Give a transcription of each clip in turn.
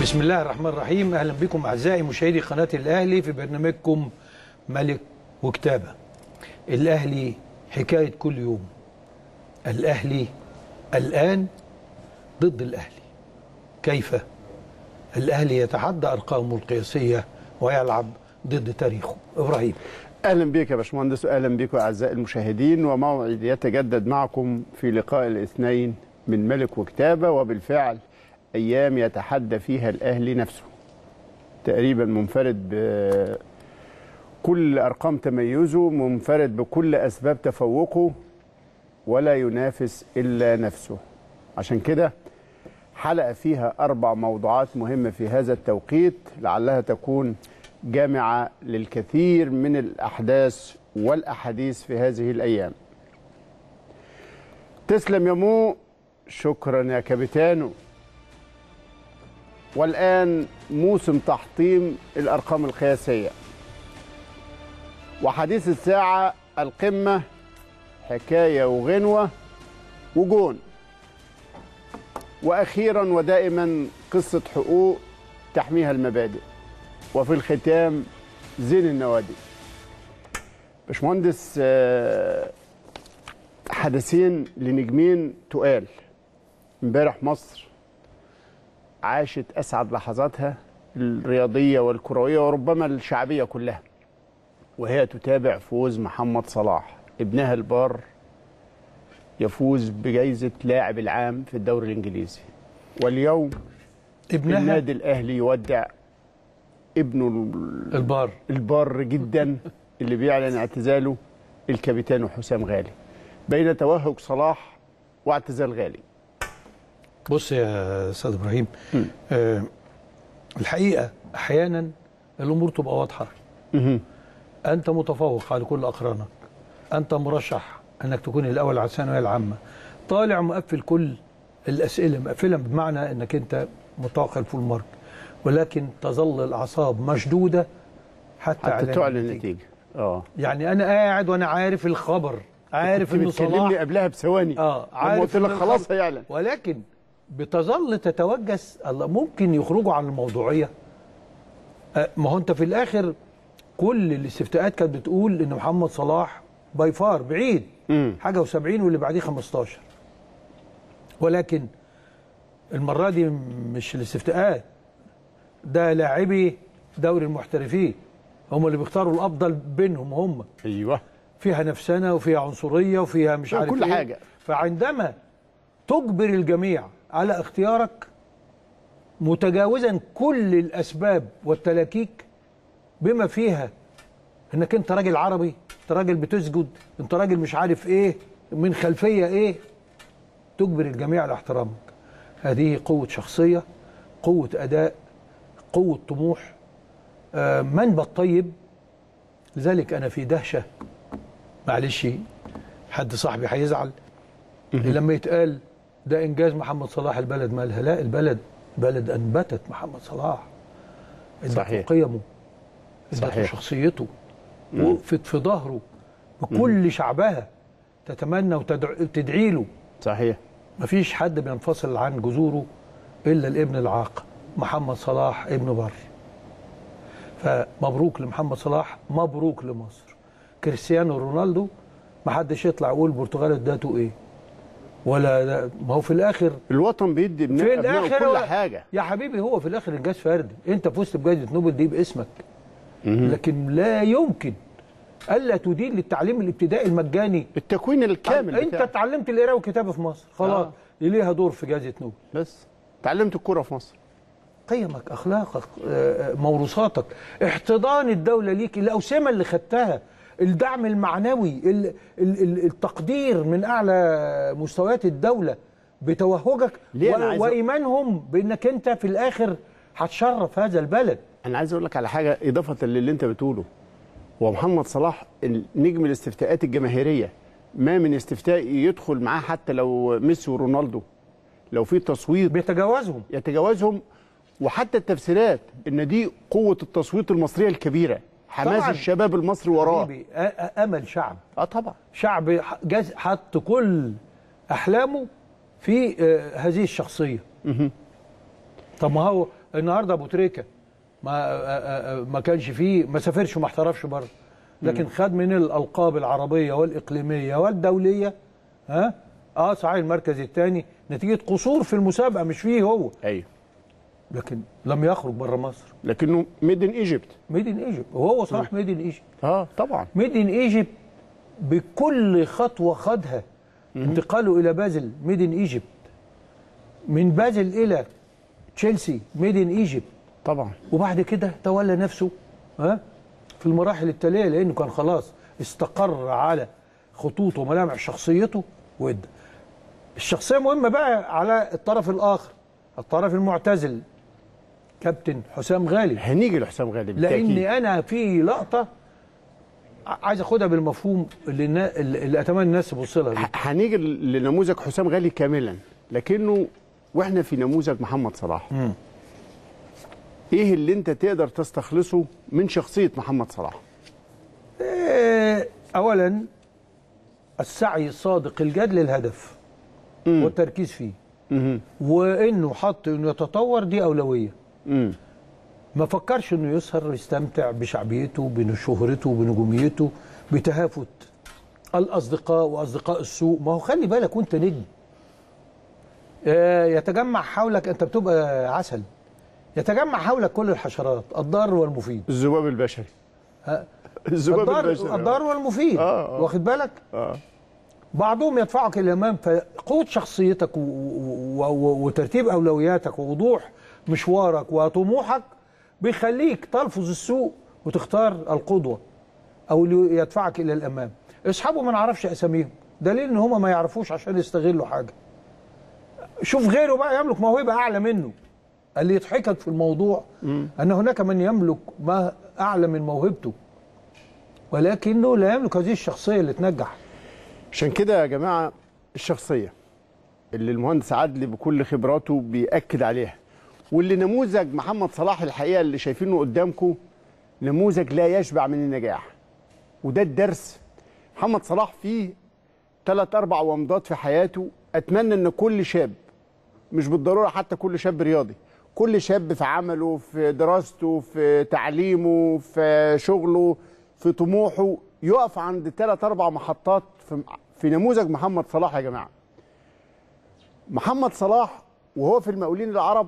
بسم الله الرحمن الرحيم اهلا بكم اعزائي مشاهدي قناه الاهلي في برنامجكم ملك وكتابه. الاهلي حكايه كل يوم. الاهلي الان ضد الاهلي. كيف؟ الاهلي يتحدى ارقامه القياسيه ويلعب ضد تاريخه. ابراهيم. اهلا بك يا باشمهندس واهلا بكم اعزائي المشاهدين وموعد يتجدد معكم في لقاء الاثنين من ملك وكتابه وبالفعل ايام يتحدى فيها الاهلي نفسه تقريبا منفرد بكل ارقام تميزه منفرد بكل اسباب تفوقه ولا ينافس الا نفسه عشان كده حلقه فيها اربع موضوعات مهمه في هذا التوقيت لعلها تكون جامعه للكثير من الاحداث والاحاديث في هذه الايام تسلم يا مو شكرا يا كابيتانو والآن موسم تحطيم الأرقام القياسية وحديث الساعة القمة حكاية وغنوة وجون وأخيرا ودائما قصة حقوق تحميها المبادئ وفي الختام زين النوادي باشمهندس حدثين لنجمين تقال امبارح مصر عاشت اسعد لحظاتها الرياضيه والكرويه وربما الشعبيه كلها وهي تتابع فوز محمد صلاح ابنها البار يفوز بجائزه لاعب العام في الدوري الانجليزي واليوم ابنها النادي الاهلي يودع ابنه البار البار جدا اللي بيعلن اعتزاله الكابتن حسام غالي بين توهج صلاح واعتزال غالي بص يا استاذ ابراهيم آه الحقيقه احيانا الامور تبقى واضحه انت متفوق على كل اقرانك انت مرشح انك تكون الاول على الثانويه العامه طالع مقفل كل الاسئله مقفلها بمعنى انك انت متوقع الفول مارك ولكن تظل الاعصاب مشدوده حتى, حتى تعلن النتيجه اه يعني انا قاعد وانا عارف الخبر عارف انه صلاح بتكلمني قبلها بثواني اه عارف قلت لك خلاص هيعلن ولكن بتظل تتوجس الله ممكن يخرجوا عن الموضوعيه أه ما هو انت في الاخر كل الاستفتاءات كانت بتقول ان محمد صلاح باي فار بعيد مم. حاجه و70 واللي بعديه 15 ولكن المره دي مش الاستفتاءات ده لاعبي دوري المحترفين هم اللي بيختاروا الافضل بينهم هم ايوه فيها نفسنه وفيها عنصريه وفيها مش فيها عارف كل إيه. حاجة. فعندما تجبر الجميع على اختيارك متجاوزا كل الاسباب والتلاكيك بما فيها انك انت راجل عربي انت راجل بتسجد انت راجل مش عارف ايه من خلفيه ايه تجبر الجميع على احترامك هذه قوه شخصيه قوه اداء قوه طموح آه منبع طيب لذلك انا في دهشه معلش حد صاحبي هيزعل لما يتقال ده انجاز محمد صلاح البلد مالها لا البلد بلد انبتت محمد صلاح صحيح. قيمه صحيح. شخصيته وقفت في ظهره بكل شعبها تتمنى وتدعي له صحيح مفيش حد بينفصل عن جذوره الا الابن العاق محمد صلاح ابن بر فمبروك لمحمد صلاح مبروك لمصر كريستيانو رونالدو ما حدش يطلع يقول البرتغال اداته ايه ولا ده ما هو في الاخر الوطن بيدي ابن في أبنائه الاخر كل هو- حاجه يا حبيبي هو في الاخر انجاز فردي انت فزت بجائزه نوبل دي باسمك لكن لا يمكن الا تدين للتعليم الابتدائي المجاني التكوين الكامل انت بتاعه. اتعلمت القراءه والكتابه في مصر خلاص آه. ليها دور في جائزه نوبل بس اتعلمت الكوره في مصر قيمك اخلاقك آه، موروثاتك احتضان الدوله ليك الاوسمه اللي خدتها الدعم المعنوي ال- ال- ال- التقدير من اعلى مستويات الدوله بتوهجك ليه أنا و- عايز أ- وايمانهم بانك انت في الاخر هتشرف هذا البلد انا عايز اقول لك على حاجه اضافه للي انت بتقوله هو محمد صلاح نجم الاستفتاءات الجماهيريه ما من استفتاء يدخل معاه حتى لو ميسي ورونالدو لو في تصويت بيتجاوزهم يتجاوزهم وحتى التفسيرات ان دي قوه التصويت المصريه الكبيره حماس طبعاً. الشباب المصري وراه حبيبي أ- أ- امل شعب اه طبعا شعب ح- جاز حط كل احلامه في آه، هذه الشخصيه طب ما هو النهارده ابو تريكه ما آه، آه، آه، ما كانش فيه ما سافرش وما احترفش بره لكن خد من الالقاب العربيه والاقليميه والدوليه ها اه صحيح المركز الثاني نتيجه قصور في المسابقه مش فيه هو ايوه لكن لم يخرج بره مصر لكنه ميد ان ايجيبت ميد ان ايجيبت وهو صلاح ميد ان ايجيبت اه طبعا ميد ان ايجيبت بكل خطوه خدها انتقاله الى بازل ميد ان ايجيبت من بازل الى تشيلسي ميد ان ايجيبت طبعا وبعد كده تولى نفسه ها في المراحل التاليه لانه كان خلاص استقر على خطوط وملامح شخصيته وادى الشخصيه مهمه بقى على الطرف الاخر الطرف المعتزل كابتن حسام غالي هنيجي لحسام غالي بالتأكيد. لاني انا في لقطه ع- عايز اخدها بالمفهوم اللي, النا- اللي اتمنى الناس تبص لها دي. ه- هنيجي لنموذج حسام غالي كاملا لكنه واحنا في نموذج محمد صلاح ايه اللي انت تقدر تستخلصه من شخصيه محمد صلاح إيه، اولا السعي الصادق الجاد للهدف والتركيز فيه مهم. وانه حط انه يتطور دي اولويه مم. ما فكرش انه يسهر يستمتع بشعبيته بشهرته بنجوميته بتهافت الاصدقاء واصدقاء السوء ما هو خلي بالك وانت نجم آه، يتجمع حولك انت بتبقى عسل يتجمع حولك كل الحشرات الضار والمفيد الذباب البشري ها؟ الذباب الضار البشري الضار والمفيد آه، آه. واخد بالك اه بعضهم يدفعك الى الامام فقوه شخصيتك و- و- و- وترتيب اولوياتك ووضوح مشوارك وطموحك بيخليك تلفظ السوء وتختار القدوه او اللي يدفعك الى الامام اصحابه ما نعرفش اساميهم دليل ان هم ما يعرفوش عشان يستغلوا حاجه شوف غيره بقى يملك موهبه اعلى منه اللي يضحكك في الموضوع ان هناك من يملك ما اعلى من موهبته ولكنه لا يملك هذه الشخصيه اللي تنجح عشان كده يا جماعه الشخصيه اللي المهندس عدلي بكل خبراته بيأكد عليها واللي نموذج محمد صلاح الحقيقه اللي شايفينه قدامكم نموذج لا يشبع من النجاح وده الدرس محمد صلاح فيه ثلاث اربع ومضات في حياته اتمنى ان كل شاب مش بالضروره حتى كل شاب رياضي كل شاب في عمله في دراسته في تعليمه في شغله في طموحه يقف عند ثلاث اربع محطات في في نموذج محمد صلاح يا جماعه محمد صلاح وهو في المقاولين العرب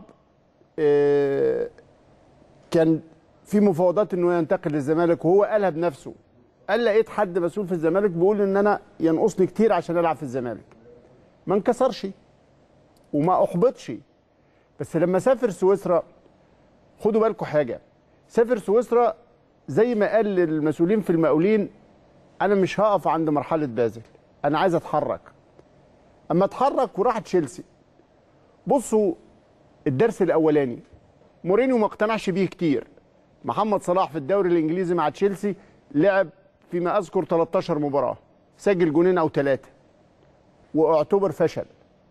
آه، كان في مفاوضات انه ينتقل للزمالك وهو قالها بنفسه قال لقيت حد مسؤول في الزمالك بيقول ان انا ينقصني كتير عشان العب في الزمالك ما انكسرش وما احبطش بس لما سافر سويسرا خدوا بالكم حاجه سافر سويسرا زي ما قال للمسؤولين في المقاولين انا مش هقف عند مرحله بازل انا عايز اتحرك اما اتحرك وراح تشيلسي بصوا الدرس الاولاني مورينيو ما اقتنعش بيه كتير محمد صلاح في الدوري الانجليزي مع تشيلسي لعب فيما اذكر 13 مباراه سجل جونين او ثلاثه واعتبر فشل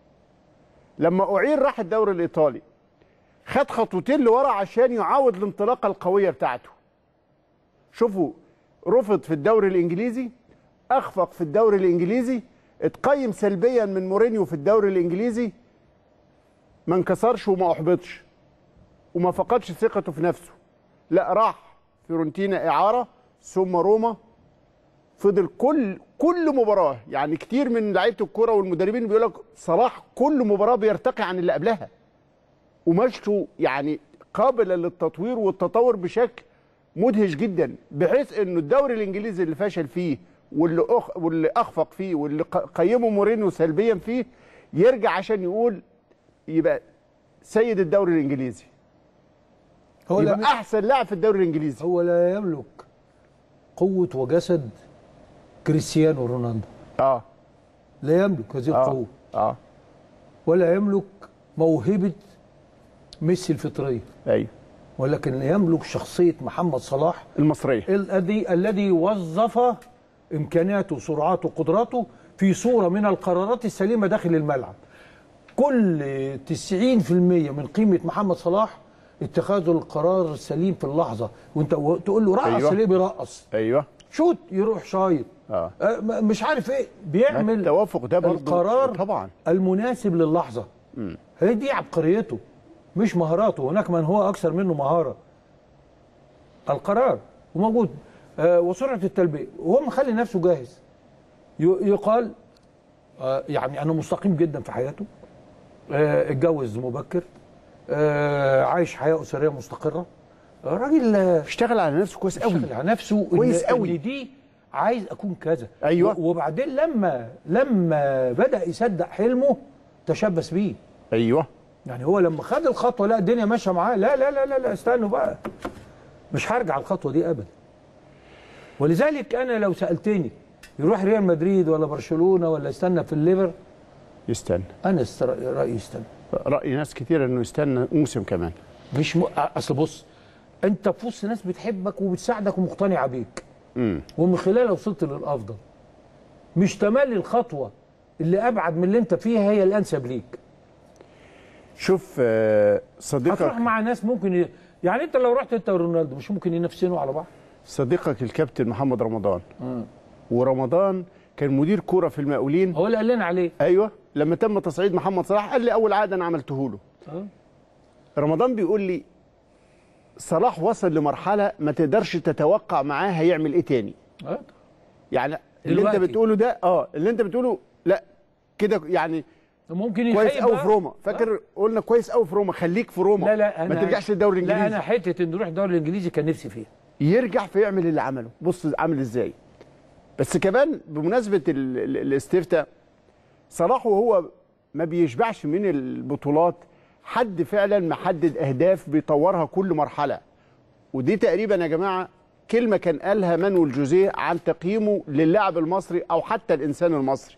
لما اعير راح الدوري الايطالي خد خطوتين لورا عشان يعاود الانطلاقه القويه بتاعته شوفوا رفض في الدوري الانجليزي اخفق في الدوري الانجليزي اتقيم سلبيا من مورينيو في الدوري الانجليزي ما انكسرش وما احبطش وما فقدش ثقته في نفسه لا راح فيورنتينا اعاره ثم روما فضل كل كل مباراه يعني كتير من لعيبه الكوره والمدربين بيقول لك صلاح كل مباراه بيرتقي عن اللي قبلها ومشته يعني قابله للتطوير والتطور بشكل مدهش جدا بحيث انه الدوري الانجليزي اللي فشل فيه واللي أخ واللي اخفق فيه واللي ق- قيمه مورينيو سلبيا فيه يرجع عشان يقول يبقى سيد الدوري الانجليزي هو يبقى لا احسن لاعب في الدوري الانجليزي هو لا يملك قوة وجسد كريستيانو رونالدو اه لا يملك هذه اه القوة اه ولا يملك موهبة ميسي الفطرية ايوه ولكن يملك شخصية محمد صلاح المصريه الذي الذي وظف امكانياته وسرعاته وقدراته في صوره من القرارات السليمه داخل الملعب. كل 90% من قيمه محمد صلاح اتخاذه القرار السليم في اللحظه وانت تقول له رقص أيوة. ليه بيرقص؟ ايوه شوت يروح شايط اه آه، م- مش عارف ايه بيعمل التوافق ده برضه القرار طبعا المناسب للحظه هي دي عبقريته مش مهاراته هناك من هو اكثر منه مهاره القرار وموجود آه وسرعه التلبيه وهو مخلي نفسه جاهز ي- يقال آه يعني انا مستقيم جدا في حياته آه اتجوز مبكر آه عايش حياه اسريه مستقره آه راجل آه اشتغل على نفسه كويس قوي اشتغل على نفسه إن- كويس قوي. ان دي عايز اكون كذا أيوة. و- وبعدين لما لما بدا يصدق حلمه تشبث بيه ايوه يعني هو لما خد الخطوه لا الدنيا ماشيه معاه لا لا لا لا, لا استنوا بقى مش هرجع الخطوه دي ابدا ولذلك انا لو سالتني يروح ريال مدريد ولا برشلونه ولا يستنى في الليفر يستنى انا است- رايي يستنى راي ناس كتير انه يستنى موسم كمان مش م... اصل بص انت في وسط ناس بتحبك وبتساعدك ومقتنعه بيك امم ومن خلالها وصلت للافضل مش تملي الخطوه اللي ابعد من اللي انت فيها هي الانسب ليك شوف آه، صديقك هتروح مع ناس ممكن ي... يعني انت لو رحت انت ورونالدو مش ممكن ينافسوا على بعض صديقك الكابتن محمد رمضان ورمضان كان مدير كوره في المقاولين هو اللي قال لنا عليه ايوه لما تم تصعيد محمد صلاح قال لي اول عقد انا عملته له اه رمضان بيقول لي صلاح وصل لمرحله ما تقدرش تتوقع معاه هيعمل ايه تاني اه يعني اللي انت دلوقتي. بتقوله ده اه اللي انت بتقوله لا كده يعني ممكن كويس يخيب قوي بقى. في روما فاكر قلنا كويس قوي في روما خليك في روما لا لا انا ما ترجعش للدوري لا الانجليزي انا حته ان نروح الدوري الانجليزي كان نفسي فيها يرجع فيعمل اللي عمله بص عامل ازاي بس كمان بمناسبه ال- ال- الاستفتاء صلاح وهو ما بيشبعش من البطولات حد فعلا محدد اهداف بيطورها كل مرحله ودي تقريبا يا جماعه كلمه كان قالها مانويل جوزيه عن تقييمه للاعب المصري او حتى الانسان المصري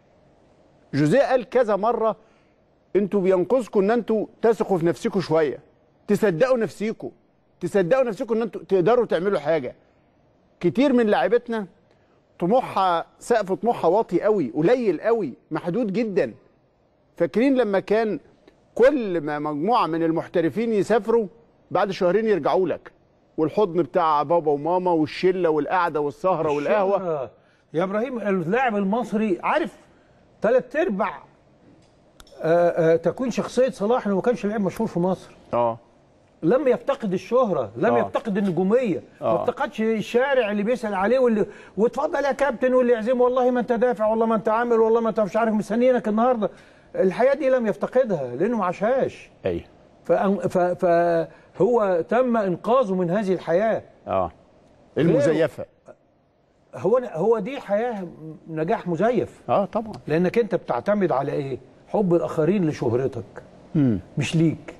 جوزيه قال كذا مره انتوا بينقذكم ان انتوا تثقوا في نفسكم شويه تصدقوا نفسيكم تصدقوا نفسكم ان انتوا تقدروا تعملوا حاجه كتير من لاعيبتنا طموحها سقف طموحها واطي قوي قليل قوي محدود جدا فاكرين لما كان كل ما مجموعه من المحترفين يسافروا بعد شهرين يرجعوا لك والحضن بتاع بابا وماما والشله والقعده والسهره والقهوه الشهرة. يا ابراهيم اللاعب المصري عارف ثلاث ارباع آه، آه، تكوين شخصيه صلاح انه ما كانش لاعب مشهور في مصر اه لم يفتقد الشهرة لم آه. يفتقد النجومية ما آه. افتقدش الشارع اللي بيسأل عليه واللي واتفضل يا كابتن واللي يعزمه والله ما انت دافع والله ما انت عامل والله ما انت مش عارف مستنيينك النهارده الحياة دي لم يفتقدها لأنه ما عاشهاش ايوه فأن- ف- فهو تم إنقاذه من هذه الحياة اه المزيفه هو هو دي حياة نجاح مزيف اه طبعا لأنك أنت بتعتمد على إيه؟ حب الآخرين لشهرتك امم مش ليك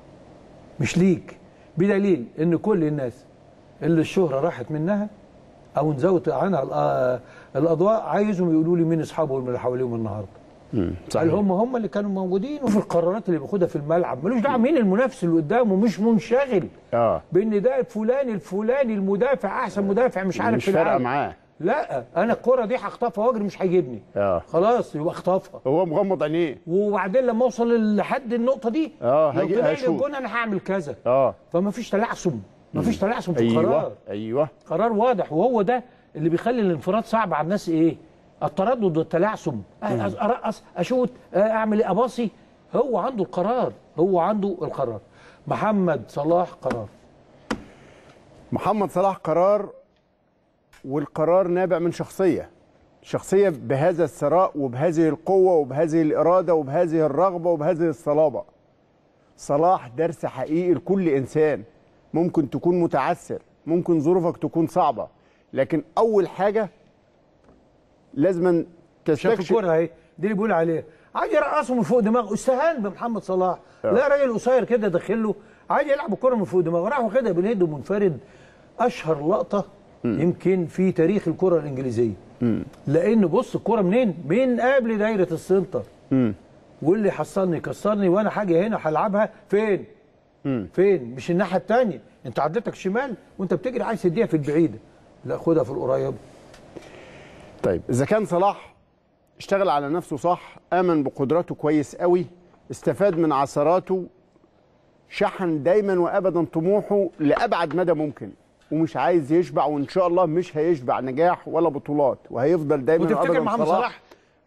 مش ليك بدليل ان كل الناس اللي الشهرة راحت منها او انزوت عنها الأ- الاضواء عايزهم يقولوا لي مين اصحابهم اللي حواليهم النهارده امم هل صحيح هم هم اللي كانوا موجودين وفي القرارات اللي بياخدها في الملعب ملوش دعوه مين المنافس اللي قدامه مش منشغل اه بان ده فلان الفلاني المدافع احسن مدافع مش عارف مش في فارقه العالم معاه لا انا الكره دي هخطفها واجري مش هيجيبني اه خلاص يبقى اخطفها هو مغمض عينيه وبعدين لما اوصل لحد النقطه دي آه، لو هجي- طلع لي هشوف. الجون انا هعمل كذا اه فما فيش تلعثم ما فيش تلعثم في القرار ايوه ايوه قرار واضح وهو ده اللي بيخلي الانفراد صعب على الناس ايه التردد والتلعثم أ- أ- ارقص اشوت أ- اعمل ايه اباصي هو عنده القرار هو عنده القرار محمد صلاح قرار محمد صلاح قرار والقرار نابع من شخصية شخصية بهذا الثراء وبهذه القوة وبهذه الإرادة وبهذه الرغبة وبهذه الصلابة صلاح درس حقيقي لكل إنسان ممكن تكون متعسر ممكن ظروفك تكون صعبة لكن أول حاجة لازم شاف تستكشف الكوره اهي دي اللي بيقول عليها عايز يرقصه من فوق دماغه استهان بمحمد صلاح لا راجل قصير كده داخل له عايز يلعب الكوره من فوق دماغه راح واخدها باليد منفرد اشهر لقطه يمكن في تاريخ الكره الانجليزيه لان بص الكوره منين من قبل دايره السنتر مم. واللي حصلني يكسرني وانا حاجه هنا هلعبها فين فين مش الناحيه الثانيه انت عدتك شمال وانت بتجري عايز تديها في البعيده لا خدها في القريبه طيب اذا كان صلاح اشتغل على نفسه صح امن بقدراته كويس قوي استفاد من عثراته شحن دايما وابدا طموحه لابعد مدى ممكن ومش عايز يشبع وان شاء الله مش هيشبع نجاح ولا بطولات وهيفضل دايما وتفتكر وابدا محمد صلاح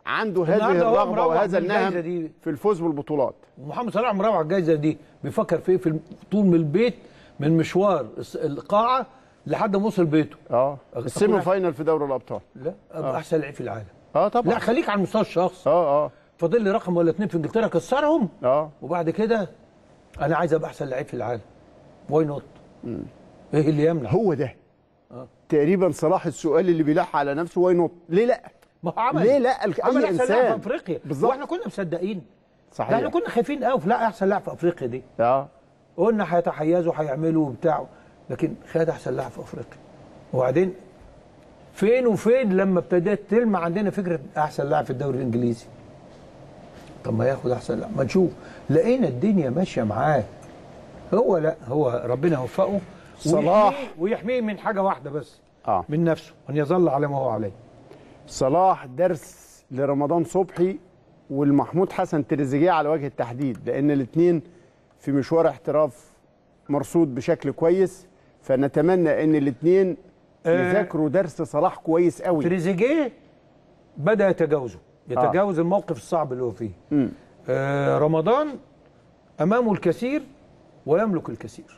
عنده هذه النهاردة هو الرغبه مروح وهذا بالجايزة النهم دي. في الفوز بالبطولات محمد صلاح مروح الجايزه دي بيفكر في ايه في طول من البيت من مشوار الس- القاعه لحد ما وصل بيته اه السيمي فاينل في دوري الابطال لا ابقى احسن لعيب في العالم اه طبعا لا خليك على المستوى الشخصي اه اه فاضل لي رقم ولا اتنين في انجلترا كسرهم اه وبعد كده انا عايز ابقى احسن لعيب في العالم واي نوت ايه اللي يمنع هو ده تقريبا صلاح السؤال اللي بيلح على نفسه واي نوت ليه لا ما هو عمل ليه لا الك- عمل اي احسن لاعب في انسان افريقيا بالظبط. واحنا كنا مصدقين ده صحيح احنا كنا خايفين قوي لا احسن لاعب في افريقيا دي اه قلنا هيتحيزوا هيعملوا وبتاع لكن خد احسن لاعب في افريقيا وبعدين فين وفين لما ابتدت تلمع عندنا فكره احسن لاعب في الدوري الانجليزي طب ما ياخد احسن لاعب ما نشوف لقينا الدنيا ماشيه معاه هو لا هو ربنا يوفقه صلاح. ويحميه- ويحميه من حاجه واحده بس اه من نفسه ان يظل على ما هو عليه صلاح درس لرمضان صبحي والمحمود حسن تريزيجيه على وجه التحديد لان الاثنين في مشوار احتراف مرصود بشكل كويس فنتمنى ان الاثنين آه. يذاكروا درس صلاح كويس قوي تريزيجيه بدا يتجاوزه يتجاوز الموقف الصعب اللي هو فيه مم. آه رمضان امامه الكثير ويملك الكثير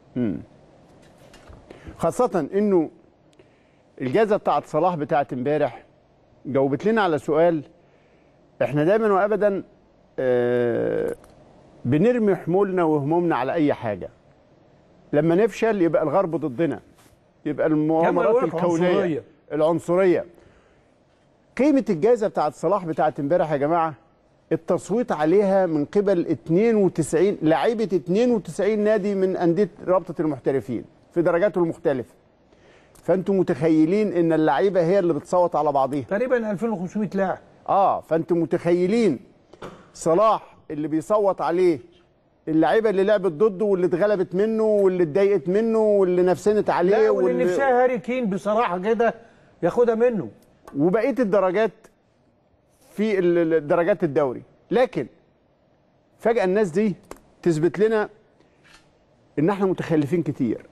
خاصة انه الجائزة بتاعت صلاح بتاعت امبارح جاوبت لنا على سؤال احنا دايما وابدا آه بنرمي حمولنا وهمومنا على اي حاجة لما نفشل يبقى الغرب ضدنا يبقى المؤامرات يقول لك الكونية عنصرية. العنصرية قيمة الجائزة بتاعت صلاح بتاعت امبارح يا جماعة التصويت عليها من قبل 92 لعيبة 92 نادي من أندية رابطة المحترفين في درجاته المختلفة فأنتم متخيلين إن اللعيبة هي اللي بتصوت على بعضيها تقريبا 2500 لاعب اه فانتم متخيلين صلاح اللي بيصوت عليه اللعيبه اللي لعبت ضده واللي اتغلبت منه واللي اتضايقت منه واللي نفسنت عليه لا واللي واللي نفسها هاري كين بصراحه كده ياخدها منه وبقيه الدرجات في ال- ال- الدرجات الدوري لكن فجاه الناس دي تثبت لنا ان احنا متخلفين كتير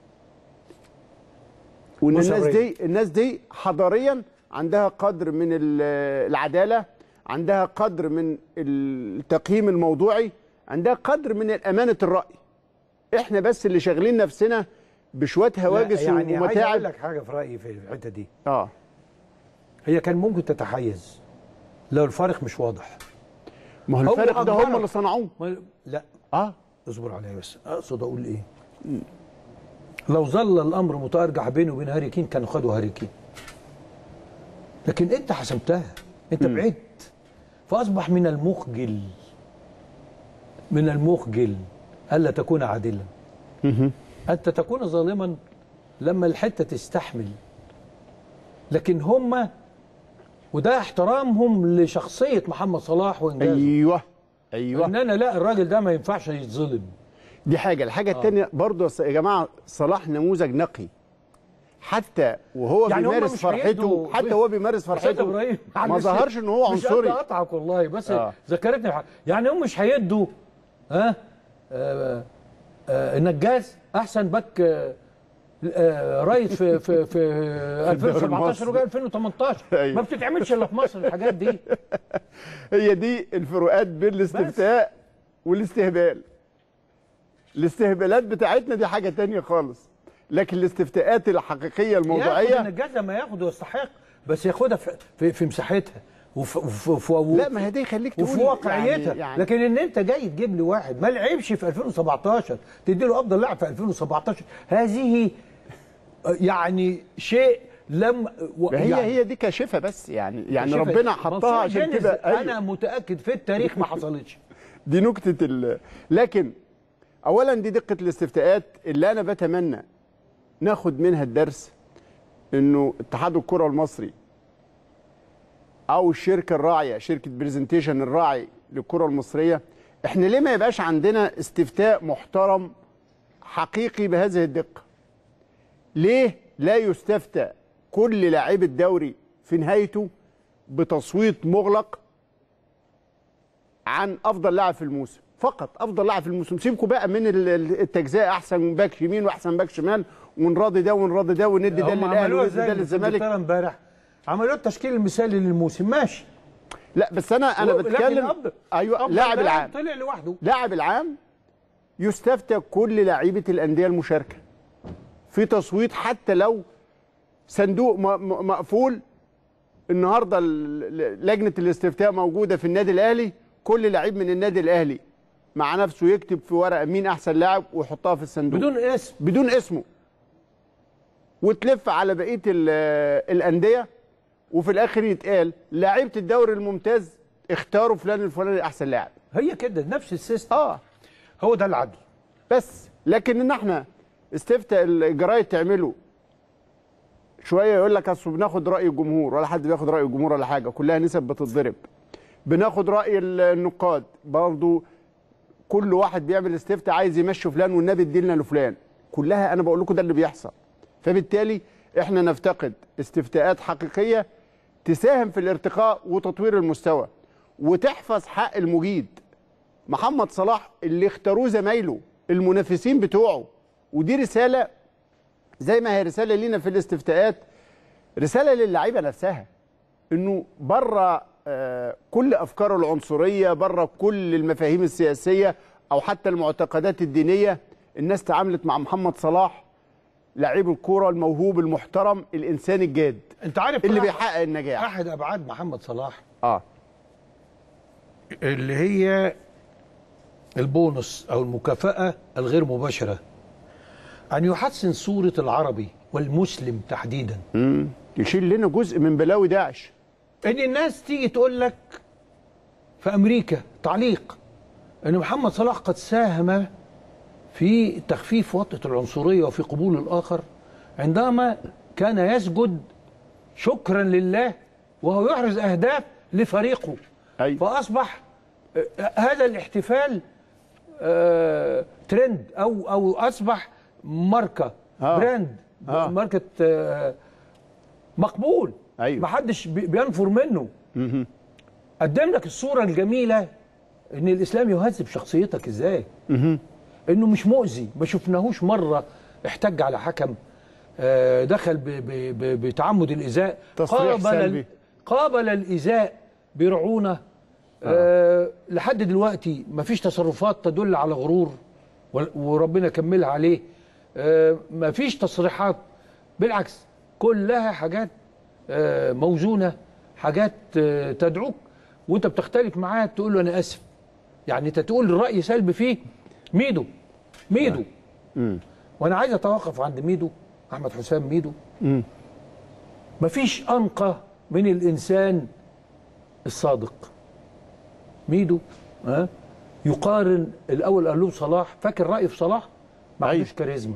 وان الناس وشرية. دي الناس دي حضاريا عندها قدر من ال- العداله عندها قدر من التقييم الموضوعي عندها قدر من امانه الراي احنا بس اللي شاغلين نفسنا بشويه هواجس لا، يعني عايز اقول ومتاعب لك حاجه في رايي في الحته دي اه هي كان ممكن تتحيز لو الفارق مش واضح ما هو هو الفرق ده أجبرك. هم اللي صنعوه ما- لا اه اصبر عليا بس اقصد اقول ايه لو ظل الامر متارجح بينه وبين هاري كين كانوا خدوا هاري كين لكن انت حسمتها انت بعدت فاصبح من المخجل من المخجل الا تكون عادلا انت تكون ظالما لما الحته تستحمل لكن هم وده احترامهم لشخصيه محمد صلاح وانجازه ايوه ايوه ان انا لا الراجل ده ما ينفعش يتظلم دي حاجه الحاجه الثانيه برضه يا جماعه صلاح نموذج نقي حتى وهو يعني هم بيمارس مش فرحته هيدوا- حتى وهو بيمارس أستاذ فرحته ابراهيم ما معلش، ظهرش ان هو مش عنصري قصدي اقطعك والله بس آه. ذكرتني بحاجة. يعني هم مش هيدوا ها آه آه النجاز احسن باك آه آه رايت في في في 2017 وجاي 2018 أيوة. ما بتتعملش الا في مصر الحاجات دي هي دي الفروقات بين الاستفتاء والاستهبال الاستهبالات بتاعتنا دي حاجه تانية خالص لكن الاستفتاءات الحقيقيه ياخد الموضوعيه النجاز لما ياخد ويستحق بس ياخدها في في, في مساحتها وفي, وفي, وفي لا ما هي دي يخليك تقول وفي واقعيتها يعني, يعني لكن ان انت جاي تجيب لي واحد ما لعبش في 2017 تدي له افضل لاعب في 2017 هذه آه، يعني شيء لم و- ما هي يعني هي دي كاشفه بس يعني يعني شوف، ربنا حطها منصور عشان جينيز كده أيوة. انا متاكد في التاريخ ما حصلتش دي نكتة ال لكن أولا دي دقة الاستفتاءات اللي أنا بتمنى ناخد منها الدرس إنه اتحاد الكرة المصري أو الشركة الراعية شركة برزنتيشن الراعي للكرة المصرية إحنا ليه ما يبقاش عندنا استفتاء محترم حقيقي بهذه الدقة ليه لا يستفتى كل لاعب الدوري في نهايته بتصويت مغلق عن افضل لاعب في الموسم فقط افضل لاعب في الموسم سيبكم بقى من ال- ال- التجزئه احسن باك يمين واحسن باك شمال ونراضي ده ونراضي ده وندي ده هم للاهلي عملوها وندي ده ازاي في للزمالك إنجلترا امبارح عملوا التشكيل المثالي للموسم ماشي لا بس انا انا لكن بتكلم أفضل- ايوه أفضل لاعب لاعب العام طلع لوحده لاعب العام يستفتى كل لعيبه الانديه المشاركه في تصويت حتى لو صندوق م- م- مقفول النهارده ال- ل- لجنه الاستفتاء موجوده في النادي الاهلي كل لعيب من النادي الاهلي مع نفسه يكتب في ورقه مين احسن لاعب ويحطها في الصندوق بدون اسم بدون اسمه وتلف على بقيه ال- الانديه وفي الاخر يتقال لعيبه الدوري الممتاز اختاروا فلان الفلاني احسن لاعب هي كده نفس السيستم اه هو ده العدل بس لكن ان احنا استفتاء الجرايد تعمله شويه يقول لك اصل بناخد راي الجمهور ولا حد بياخد راي الجمهور ولا حاجه كلها نسب بتتضرب بناخد راي النقاد برضو كل واحد بيعمل استفتاء عايز يمشي فلان والنبي اديلنا لفلان كلها انا بقول لكم ده اللي بيحصل فبالتالي احنا نفتقد استفتاءات حقيقيه تساهم في الارتقاء وتطوير المستوى وتحفظ حق المجيد محمد صلاح اللي اختاروه زمايله المنافسين بتوعه ودي رساله زي ما هي رساله لينا في الاستفتاءات رساله للعيبه نفسها انه بره آه، كل افكاره العنصريه بره كل المفاهيم السياسيه او حتى المعتقدات الدينيه الناس تعاملت مع محمد صلاح لعيب الكوره الموهوب المحترم الانسان الجاد انت عارف اللي أح- بيحقق النجاح احد ابعاد محمد صلاح اه اللي هي البونص او المكافاه الغير مباشره ان يحسن صوره العربي والمسلم تحديدا مم. يشيل لنا جزء من بلاوي داعش ان الناس تيجي تقول لك في امريكا تعليق ان محمد صلاح قد ساهم في تخفيف وطأة العنصرية وفي قبول الآخر عندما كان يسجد شكرا لله وهو يحرز أهداف لفريقه أيوة. فأصبح آه، هذا الاحتفال آه، ترند أو أو أصبح ماركة آه. براند آه. ماركة آه، مقبول أيوة. محدش بي- بينفر منه قدم لك الصورة الجميلة ان الاسلام يهذب شخصيتك ازاي انه مش مؤذي ما شفناهوش مرة احتج على حكم آه، دخل ب- ب- ب- بتعمد الايذاء تصريح قابل سلبي. ال- قابل الايذاء برعونة آه. لحد دلوقتي ما فيش تصرفات تدل على غرور و- وربنا كملها عليه آه، ما فيش تصريحات بالعكس كلها حاجات آه، موزونه حاجات آه، تدعوك وانت بتختلف معاه تقول له انا اسف يعني انت تقول راي سلبي فيه ميدو ميدو وانا عايز اتوقف عند ميدو احمد حسام ميدو مفيش انقى من الانسان الصادق ميدو ها يقارن الاول قال له صلاح فاكر رايه في صلاح ما أيوة. عندوش كاريزما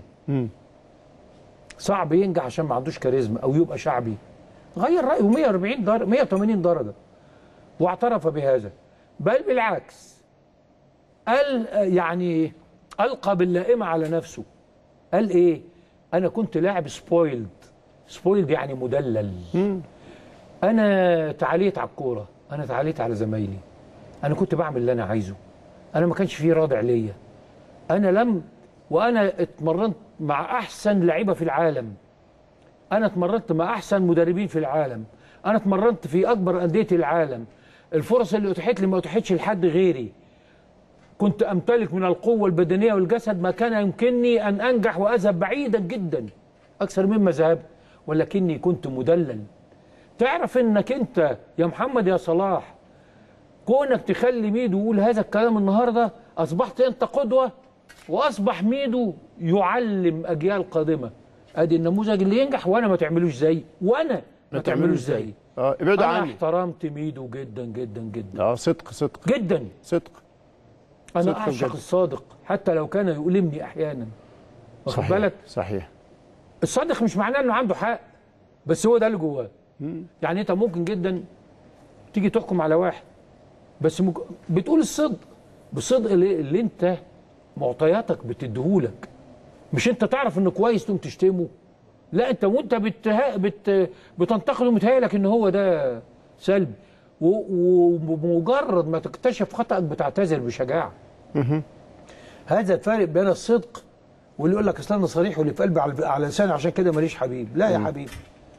صعب ينجح عشان ما عندوش كاريزما او يبقى شعبي غير رايه 140 درجه 180 درجه واعترف بهذا بل بالعكس قال يعني القى باللائمه على نفسه قال ايه انا كنت لاعب سبويلد سبويلد يعني مدلل انا تعاليت على الكوره انا تعاليت على زمايلي انا كنت بعمل اللي انا عايزه انا ما كانش فيه رادع ليا انا لم وانا اتمرنت مع احسن لعيبه في العالم انا اتمرنت مع احسن مدربين في العالم انا اتمرنت في اكبر انديه العالم الفرص اللي اتيحت لي ما اتيحتش لحد غيري كنت امتلك من القوه البدنيه والجسد ما كان يمكنني ان انجح واذهب بعيدا جدا اكثر مما ذهبت ولكني كنت مدلل تعرف انك انت يا محمد يا صلاح كونك تخلي ميدو يقول هذا الكلام النهارده اصبحت انت قدوه واصبح ميدو يعلم اجيال قادمه ادي النموذج اللي ينجح وانا ما تعملوش زي وانا ما تعملوش زي اه ابعدوا انا عني احترمت ميدو جدا جدا جدا اه صدق صدق جدا صدق انا صدق اعشق بجد. الصادق حتى لو كان يؤلمني احيانا واخد صحيح بالك صحيح الصادق مش معناه انه عنده حق بس هو ده اللي جواه يعني انت ممكن جدا تيجي تحكم على واحد بس ممكن بتقول الصدق بالصدق اللي, اللي انت معطياتك بتديهولك مش انت تعرف انه كويس تقوم تشتمه لا انت وانت بتها بت بتنتقده متهيألك ان هو ده سلبي و- وبمجرد ما تكتشف خطأك بتعتذر بشجاعة هذا الفارق بين الصدق واللي يقول لك اصل انا صريح واللي في قلبي على على لساني عشان كده ماليش حبيب لا يا حبيبي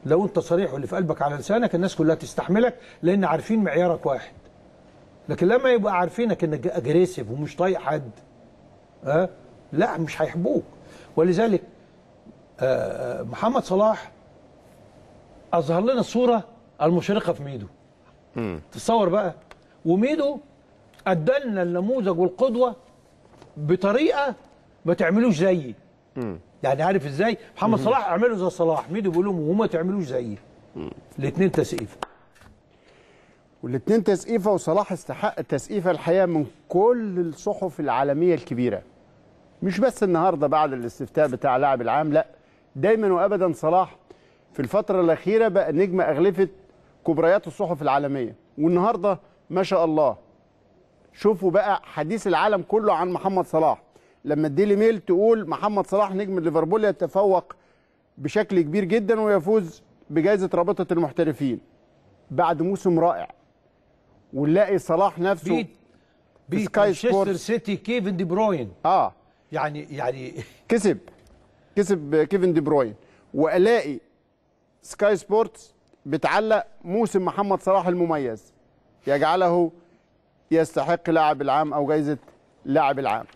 لو انت صريح واللي في قلبك على لسانك الناس كلها تستحملك لان عارفين معيارك واحد لكن لما يبقى عارفينك انك اجريسيف ومش طايق حد ها لا مش هيحبوك ولذلك آه، محمد صلاح اظهر لنا الصوره المشرقه في ميدو تصور بقى وميدو ادلنا النموذج والقدوه بطريقه ما تعملوش زيي يعني عارف ازاي محمد صلاح اعمله زي صلاح ميدو بيقول لهم وما تعملوش زيي الاثنين تسقيف والاثنين تسقيفه وصلاح استحق التسقيفه الحقيقه من كل الصحف العالميه الكبيره مش بس النهارده بعد الاستفتاء بتاع لاعب العام لا دايما وابدا صلاح في الفتره الاخيره بقى نجم اغلفه كبريات الصحف العالميه والنهارده ما شاء الله شوفوا بقى حديث العالم كله عن محمد صلاح لما الديلي ميل تقول محمد صلاح نجم ليفربول يتفوق بشكل كبير جدا ويفوز بجائزه رابطه المحترفين بعد موسم رائع ونلاقي صلاح نفسه بيت بيت سكاي مانشستر سبورتس. سيتي كيفن دي بروين اه يعني يعني كسب كسب كيفن دي بروين والاقي سكاي سبورتس بتعلق موسم محمد صلاح المميز يجعله يستحق لاعب العام او جائزه لاعب العام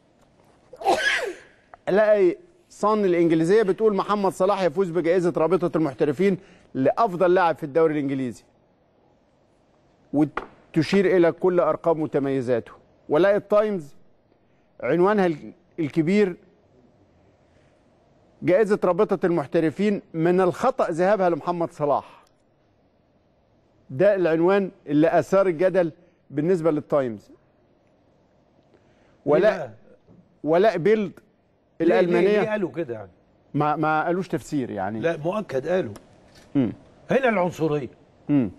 الاقي صن الانجليزيه بتقول محمد صلاح يفوز بجائزه رابطه المحترفين لافضل لاعب في الدوري الانجليزي وتشير الى كل ارقام وتميزاته والاقي التايمز عنوانها ال- الكبير جائزة رابطة المحترفين من الخطأ ذهابها لمحمد صلاح ده العنوان اللي أثار الجدل بالنسبة للتايمز ولا ليه ولا بيلد ليه- ليه- ليه الألمانية قالوا كده يعني ما ما قالوش تفسير يعني لا مؤكد قالوا مم. هنا العنصريه مم.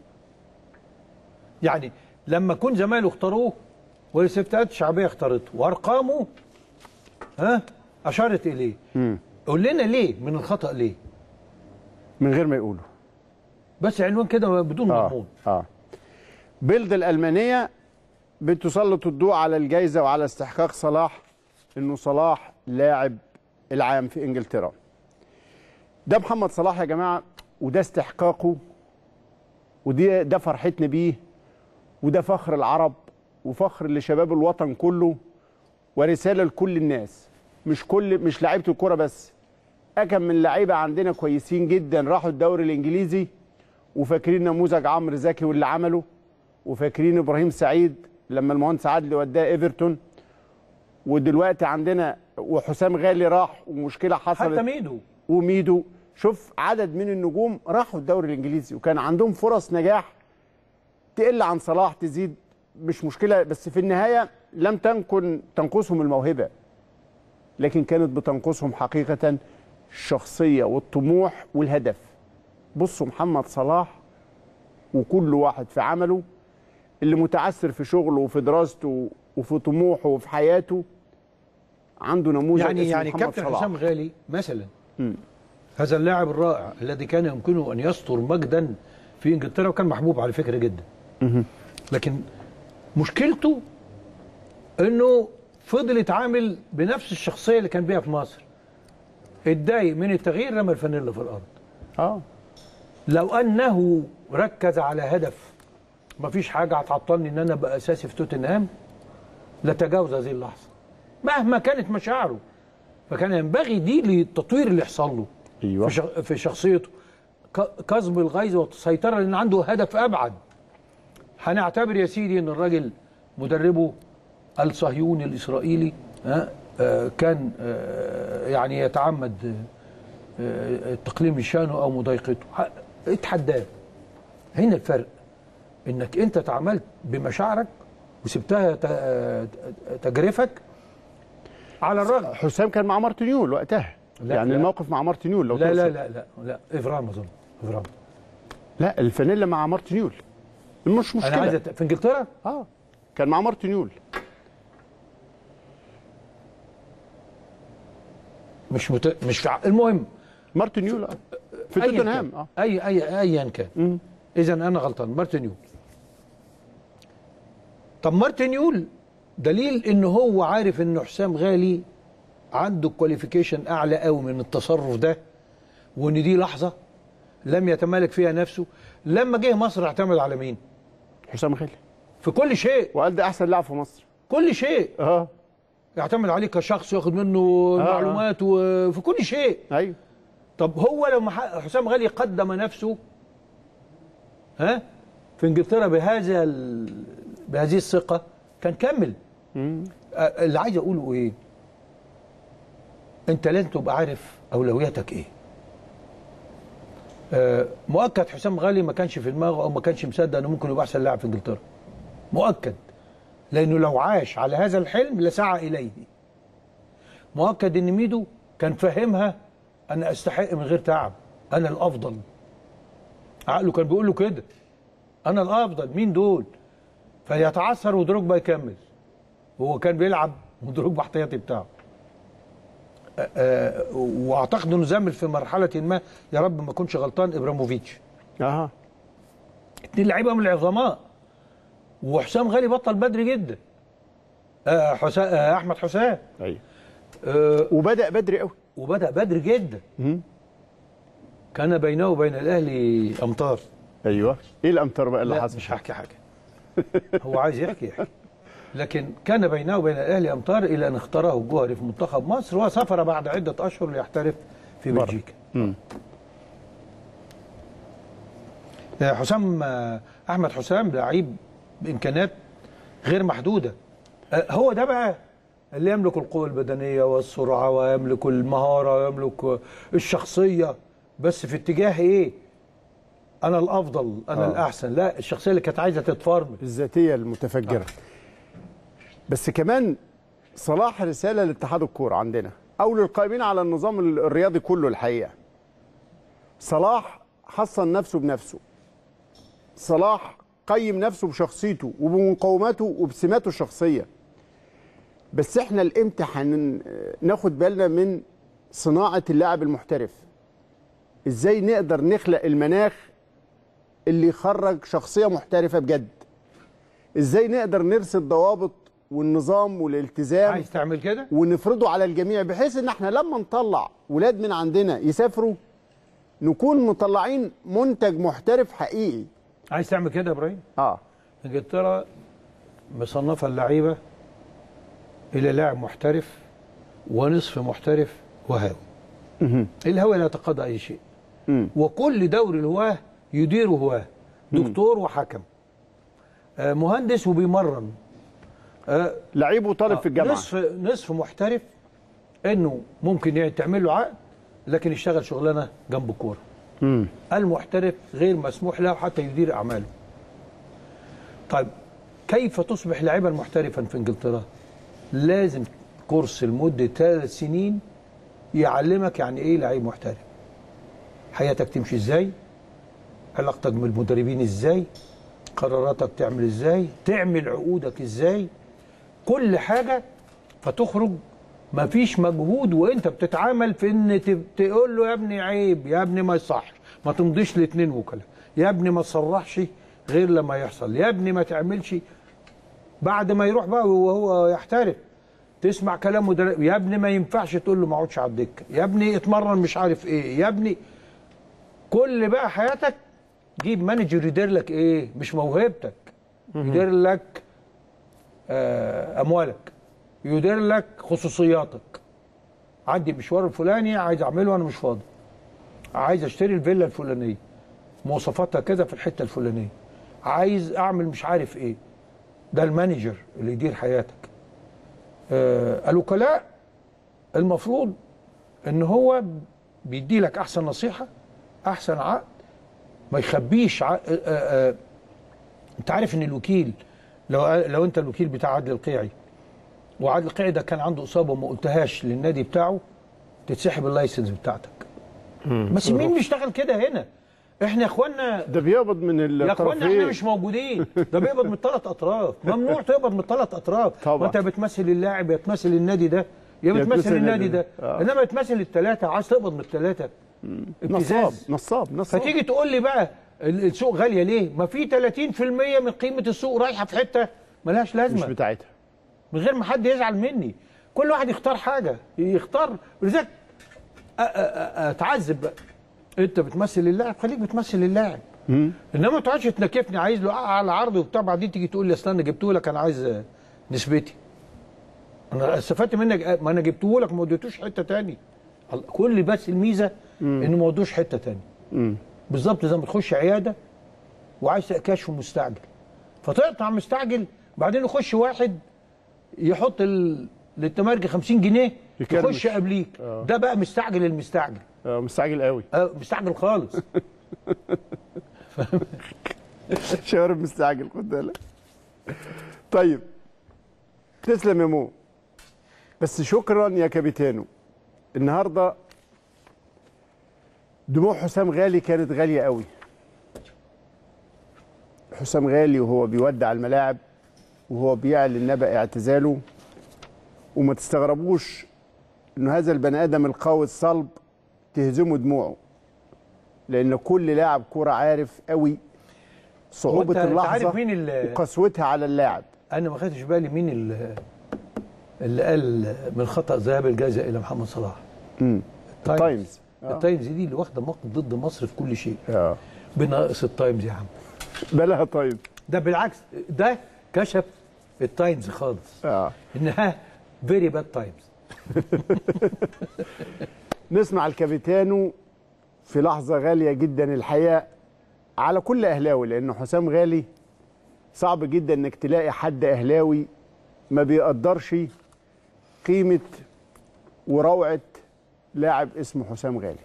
يعني لما كون زمايله اختاروه والاستفتاءات الشعبيه اختارته وارقامه ها اشارت اليه مم. قول لنا ليه من الخطا ليه من غير ما يقولوا بس عنوان كده بدون اه مضمون اه بيلد الألمانية بتسلط الضوء على الجائزة وعلى استحقاق صلاح انه صلاح لاعب العام في انجلترا ده محمد صلاح يا جماعة وده استحقاقه ودي ده فرحتنا بيه وده فخر العرب وفخر لشباب الوطن كله ورسالة لكل الناس مش كل مش لعيبة الكرة بس أكم من لعيبة عندنا كويسين جدا راحوا الدوري الإنجليزي وفاكرين نموذج عمرو زكي واللي عمله وفاكرين ابراهيم سعيد لما المهندس عادل وداه ايفرتون ودلوقتي عندنا وحسام غالي راح ومشكله حتى حصلت ميدو وميدو شوف عدد من النجوم راحوا الدوري الانجليزي وكان عندهم فرص نجاح تقل عن صلاح تزيد مش مشكله بس في النهايه لم تكن تنقصهم الموهبه لكن كانت بتنقصهم حقيقه الشخصيه والطموح والهدف بصوا محمد صلاح وكل واحد في عمله اللي متعثر في شغله وفي دراسته وفي طموحه وفي حياته عنده نموذج يعني اسمه يعني محمد كابتن صلاح. حسام غالي مثلا مم. هذا اللاعب الرائع الذي كان يمكنه ان يستر مجدا في انجلترا وكان محبوب على فكره جدا لكن مشكلته انه فضل يتعامل بنفس الشخصيه اللي كان بيها في مصر اتضايق من التغيير رمى الفانيلا في الارض اه لو انه ركز على هدف مفيش حاجه هتعطلني ان انا ابقى اساسي في توتنهام لتجاوز هذه اللحظه مهما كانت مشاعره فكان ينبغي دي للتطوير اللي يحصل له ايوه في, شخ... في شخصيته ك- كظم الغيظ والسيطره لان عنده هدف ابعد هنعتبر يا سيدي ان الراجل مدربه الصهيوني الاسرائيلي ها آه، كان آه، يعني يتعمد آه، التقليل من شانه او مضايقته ح- اتحداه هنا الفرق انك انت تعاملت بمشاعرك وسبتها ت- آه، تجرفك على الرغم حسام كان مع مارتينيول وقتها لا، يعني لا. الموقف مع مارتينيول لو لا لا تقصد. لا لا لا افرام اظن افرام لا الفانيلا مع مارتينيول مش انا مشكله عايز أت- في انجلترا اه كان مع مارتينيول مش مت... مش في ع- المهم مارتينيول آه. في أياً توتنهام كان. اه اي اي ايا كان اذا انا غلطان مارتينيول طب مارتينيول دليل ان هو عارف ان حسام غالي عنده كواليفيكيشن اعلى قوي من التصرف ده وان دي لحظه لم يتمالك فيها نفسه لما جه مصر اعتمد على مين حسام غالي في كل شيء وقال ده احسن لاعب في مصر كل شيء اه يعتمد عليه كشخص ياخد منه آه. معلومات وفي كل شيء ايوه طب هو لما ح- حسام غالي قدم نفسه ها في انجلترا بهذا ال... بهذه الثقه كان كمل مم. آه، اللي عايز اقوله ايه انت لازم تبقى عارف اولوياتك ايه آه، مؤكد حسام غالي ما كانش في دماغه او ما كانش مصدق انه ممكن يبقى احسن لاعب في انجلترا مؤكد لانه لو عاش على هذا الحلم لسعى اليه مؤكد ان ميدو كان فاهمها انا استحق من غير تعب انا الافضل عقله كان بيقول له كده انا الافضل مين دول فيتعثر ودروجبا يكمل هو كان بيلعب ودروجبا احتياطي بتاعه آه، آه، واعتقد انه زمل في مرحله ما يا رب ما اكونش غلطان ابراموفيتش اها اتنين لعيبه من العظماء وحسام غالي بطل بدري جدا آه حسام آه احمد حسام ايوه آه وبدا بدري قوي وبدا بدري جدا مم. كان بينه وبين الاهلي امطار ايوه ايه الامتار بقى اللي لا حصل مش هحكي حاجه هو عايز يحكي يحكي لكن كان بينه وبين الاهلي امطار الى ان اختاره الجوهري في منتخب مصر وسافر بعد عده اشهر ليحترف في بره. بلجيكا مم. آه، حسام آه، احمد حسام لعيب بامكانيات غير محدوده آه، هو ده بقى اللي يملك القوه البدنيه والسرعه ويملك المهاره ويملك آه، الشخصيه بس في اتجاه ايه انا الافضل انا آه. آه. الاحسن لا الشخصيه اللي كانت عايزه تتفرمل الذاتيه المتفجره بس كمان صلاح رساله لاتحاد الكوره عندنا او للقائمين على النظام الرياضي كله الحقيقه صلاح حصن نفسه بنفسه صلاح قيم نفسه بشخصيته وبمقوماته وبسماته الشخصيه بس احنا الامتى هن- ناخد بالنا من صناعه اللاعب المحترف ازاي نقدر نخلق المناخ اللي يخرج شخصيه محترفه بجد ازاي نقدر نرسل ضوابط والنظام والالتزام عايز تعمل كده ونفرضه على الجميع بحيث ان احنا لما نطلع ولاد من عندنا يسافروا نكون مطلعين منتج محترف حقيقي عايز تعمل كده يا ابراهيم اه انجلترا مصنفه اللعيبه الى لاعب محترف ونصف محترف وهاوي الهوى لا يتقاضى اي شيء مم. وكل دوري الهواه يديره هواه دكتور وحكم آه، مهندس وبيمرن آه، لعيب وطالب في الجامعه نصف نصف محترف انه ممكن يعني تعمل له عقد لكن يشتغل شغلانه جنب الكوره مم. المحترف غير مسموح له حتى يدير اعماله طيب كيف تصبح لاعبا محترفا في انجلترا لازم كورس لمده ثلاث سنين يعلمك يعني ايه لعيب محترف حياتك تمشي ازاي علاقتك بالمدربين ازاي قراراتك تعمل ازاي تعمل عقودك ازاي كل حاجه فتخرج مفيش مجهود وانت بتتعامل في ان ت- تقول له يا ابني عيب يا ابني ما يصحش ما تمضيش لاتنين وكلاء يا ابني ما تصرحش غير لما يحصل يا ابني ما تعملش بعد ما يروح بقى وهو يحترف تسمع كلام مدرب يا ابني ما ينفعش تقول له ما اقعدش على الدكه يا ابني اتمرن مش عارف ايه يا ابني كل بقى حياتك جيب مانجر يدير لك ايه مش موهبتك يدير لك آه اموالك يدير لك خصوصياتك عندي مشوار الفلاني عايز اعمله وانا مش فاضي عايز اشتري الفيلا الفلانيه مواصفاتها كذا في الحته الفلانيه عايز اعمل مش عارف ايه ده المانجر اللي يدير حياتك آه الوكلاء المفروض ان هو بيدي لك احسن نصيحه احسن عقد ما يخبيش عقد آه آه انت عارف ان الوكيل لو لو انت الوكيل بتاع عادل القيعي وعادل القيعي ده كان عنده اصابه وما قلتهاش للنادي بتاعه تتسحب اللايسنس بتاعتك بس مين بيشتغل كده هنا احنا يا اخوانا ده بيقبض من يا اخوانا احنا الطرفين مش موجودين ده بيقبض من الثلاث اطراف ممنوع تقبض من الثلاث اطراف طبعا. وانت بتمثل اللاعب يا تمثل النادي ده يا يا بتمثل تمثل النادي النادي ده ده. آه. انما تمثل الثلاثه عايز تقبض من الثلاثه نصاب ابتزاز نصاب نصاب فتيجي تقول لي بقى ال- السوق غاليه ليه؟ ما في 30% من قيمه السوق رايحه في حته ملهاش مش لازمه بتاعتها من غير ما حد يزعل مني كل واحد يختار حاجه يختار لذلك أ- أ- أ- اتعذب بقى انت بتمثل اللاعب خليك بتمثل اللاعب انما ما تقعدش تنكفني عايز له على عرض وبتاع بعدين تيجي تقول لي اصل انا جبته لك انا عايز آه، نسبتي انا استفدت منك آه، ما انا جبته لك ما وديتوش حته تاني ال- كل بس الميزه انه ما ودوش حته تاني بالظبط زي ما تخش عياده وعايز كشف مستعجل فتقطع مستعجل بعدين يخش واحد يحط ال... للتمرجي 50 جنيه يكرمش. يخش قبليك ده بقى مستعجل المستعجل آه، مستعجل قوي آه، مستعجل خالص شارب مستعجل خد بالك طيب تسلم يا مو بس شكرا يا كابيتانو النهارده دموع حسام غالي كانت غاليه قوي حسام غالي وهو بيودع الملاعب وهو بيعلن نبأ اعتزاله وما تستغربوش انه هذا البني ادم القوي الصلب تهزمه دموعه لان كل لاعب كوره عارف قوي صعوبه وأنت- أنت اللحظه عارف مين ال- وقسوتها على اللاعب انا ما خدتش بالي مين ال- اللي قال من خطا ذهاب الجائزه الى محمد صلاح امم التايمز تايمز آه. التايمز دي اللي واخده موقف ضد مصر في كل شيء اه بناقص التايمز يا عم بلاها طيب ده بالعكس ده كشف التايمز خالص اه انها فيري باد تايمز نسمع الكابيتانو في لحظه غاليه جدا الحقيقه على كل اهلاوي لانه حسام غالي صعب جدا انك تلاقي حد اهلاوي ما بيقدرش قيمه وروعه لاعب اسمه حسام غالي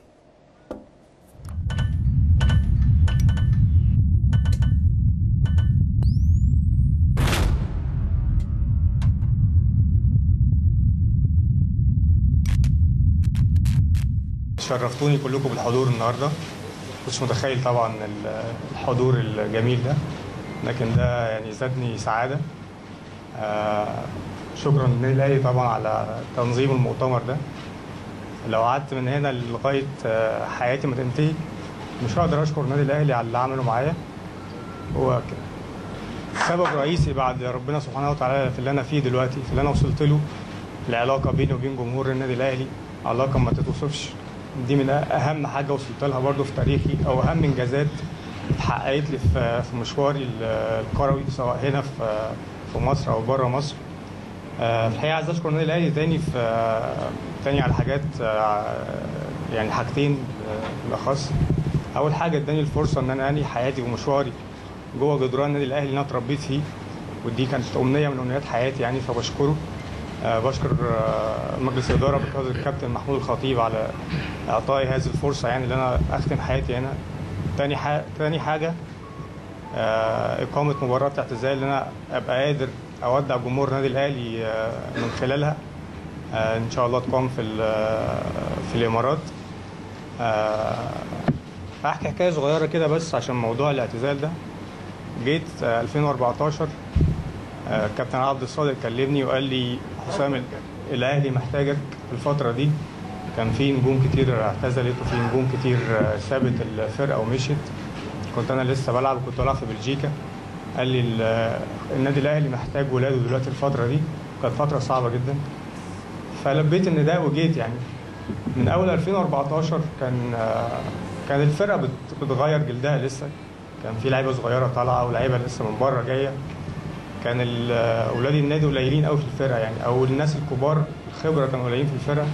شرفتوني كلكم بالحضور النهارده كنتش متخيل طبعا ال- الحضور الجميل ده لكن ده يعني زادني سعاده آه، شكرا للنادي الاهلي طبعا على تنظيم المؤتمر ده لو قعدت من هنا لغايه آه، حياتي ما تنتهي مش هقدر اشكر النادي الاهلي على اللي عمله معايا هو ك- سبب رئيسي بعد ربنا سبحانه وتعالى في اللي انا فيه دلوقتي في اللي انا وصلت له العلاقه بيني وبين جمهور النادي الاهلي علاقه ما تتوصفش دي من اهم حاجه وصلت لها برضو في تاريخي او اهم انجازات اتحققت لي في في مشواري ال- الكروي سواء هنا في في مصر او بره مصر آه، في الحقيقه عايز اشكر النادي الاهلي تاني في آه، تاني على حاجات آه، يعني حاجتين آه، بالاخص اول حاجه اداني الفرصه ان انا انهي حياتي ومشواري جوه جدران النادي الاهلي اللي انا اتربيت فيه ودي كانت امنيه من امنيات حياتي يعني فبشكره آه، بشكر آه، مجلس الاداره بقياده الكابتن محمود الخطيب على اعطائي هذه الفرصه يعني اللي انا اختم حياتي هنا تاني حاجه تاني حاجه آه، اقامه مباراه اعتزال اللي انا ابقى قادر اودع جمهور النادي الاهلي آه، من خلالها آه، ان شاء الله تقام في ال- في الامارات آه، هحكي حكايه صغيره كده بس عشان موضوع الاعتزال ده جيت آه، 2014 آه، كابتن عبد الصادق كلمني وقال لي حسام ال- الاهلي محتاجك في الفتره دي كان في نجوم كتير اعتزلت وفي نجوم كتير آه، سابت الفرقه ومشيت كنت انا لسه بلعب وكنت بلعب في بلجيكا قال لي ال- النادي الاهلي محتاج ولاده دلوقتي الفتره دي كانت فتره صعبه جدا فلبيت النداء وجيت يعني من اول 2014 كان آه، كان الفرقه بت- بتغير جلدها لسه كان في لعيبه صغيره طالعه ولاعيبه لسه من بره جايه كان ال- اولاد النادي قليلين قوي في الفرقه يعني او الناس الكبار الخبره كانوا قليلين في الفرقه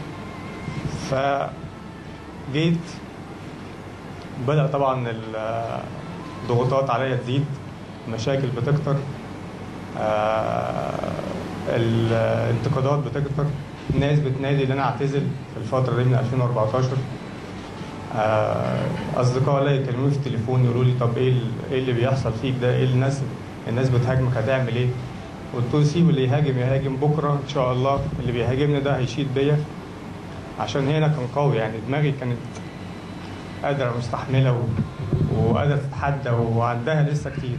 فجيت بدأ طبعا ال- الضغوطات عليا تزيد مشاكل بتكتر آه، الانتقادات بتكتر ناس بتنادي ان انا اعتزل في الفتره دي من 2014 آه، اصدقاء ليا يكلموني في التليفون يقولوا لي طب ايه ال- ايه اللي بيحصل فيك ده ايه الناس الناس بتهاجمك هتعمل ايه قلت له سيب اللي يهاجم يهاجم بكره ان شاء الله اللي بيهاجمني ده هيشيد بيا عشان هنا كان قوي يعني دماغي كانت قادره مستحمله و... وقادره تتحدى وعندها لسه كتير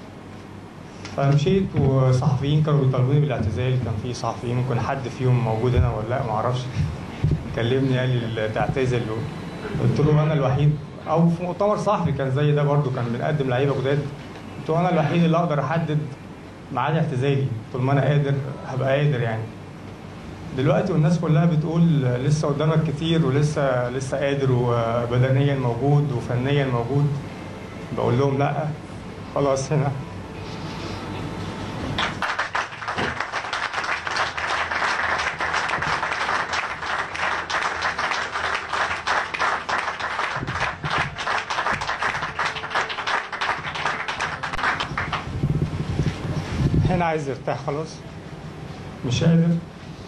فمشيت وصحفيين كانوا بيطالبوني بالاعتزال كان في صحفيين ممكن حد فيهم موجود هنا ولا لا ما اعرفش كلمني قال لي تعتزل قلت له انا الوحيد او في مؤتمر صحفي كان زي ده برضو كان بنقدم لعيبه جداد قلت له انا الوحيد اللي اقدر احدد ميعاد اعتزالي طول ما انا قادر هبقى قادر يعني دلوقتي والناس كلها بتقول لسه قدامك كتير ولسه لسه قادر وبدنيا موجود وفنيا موجود بقول لهم لا خلاص هنا هنا عايز يرتاح خلاص مش قادر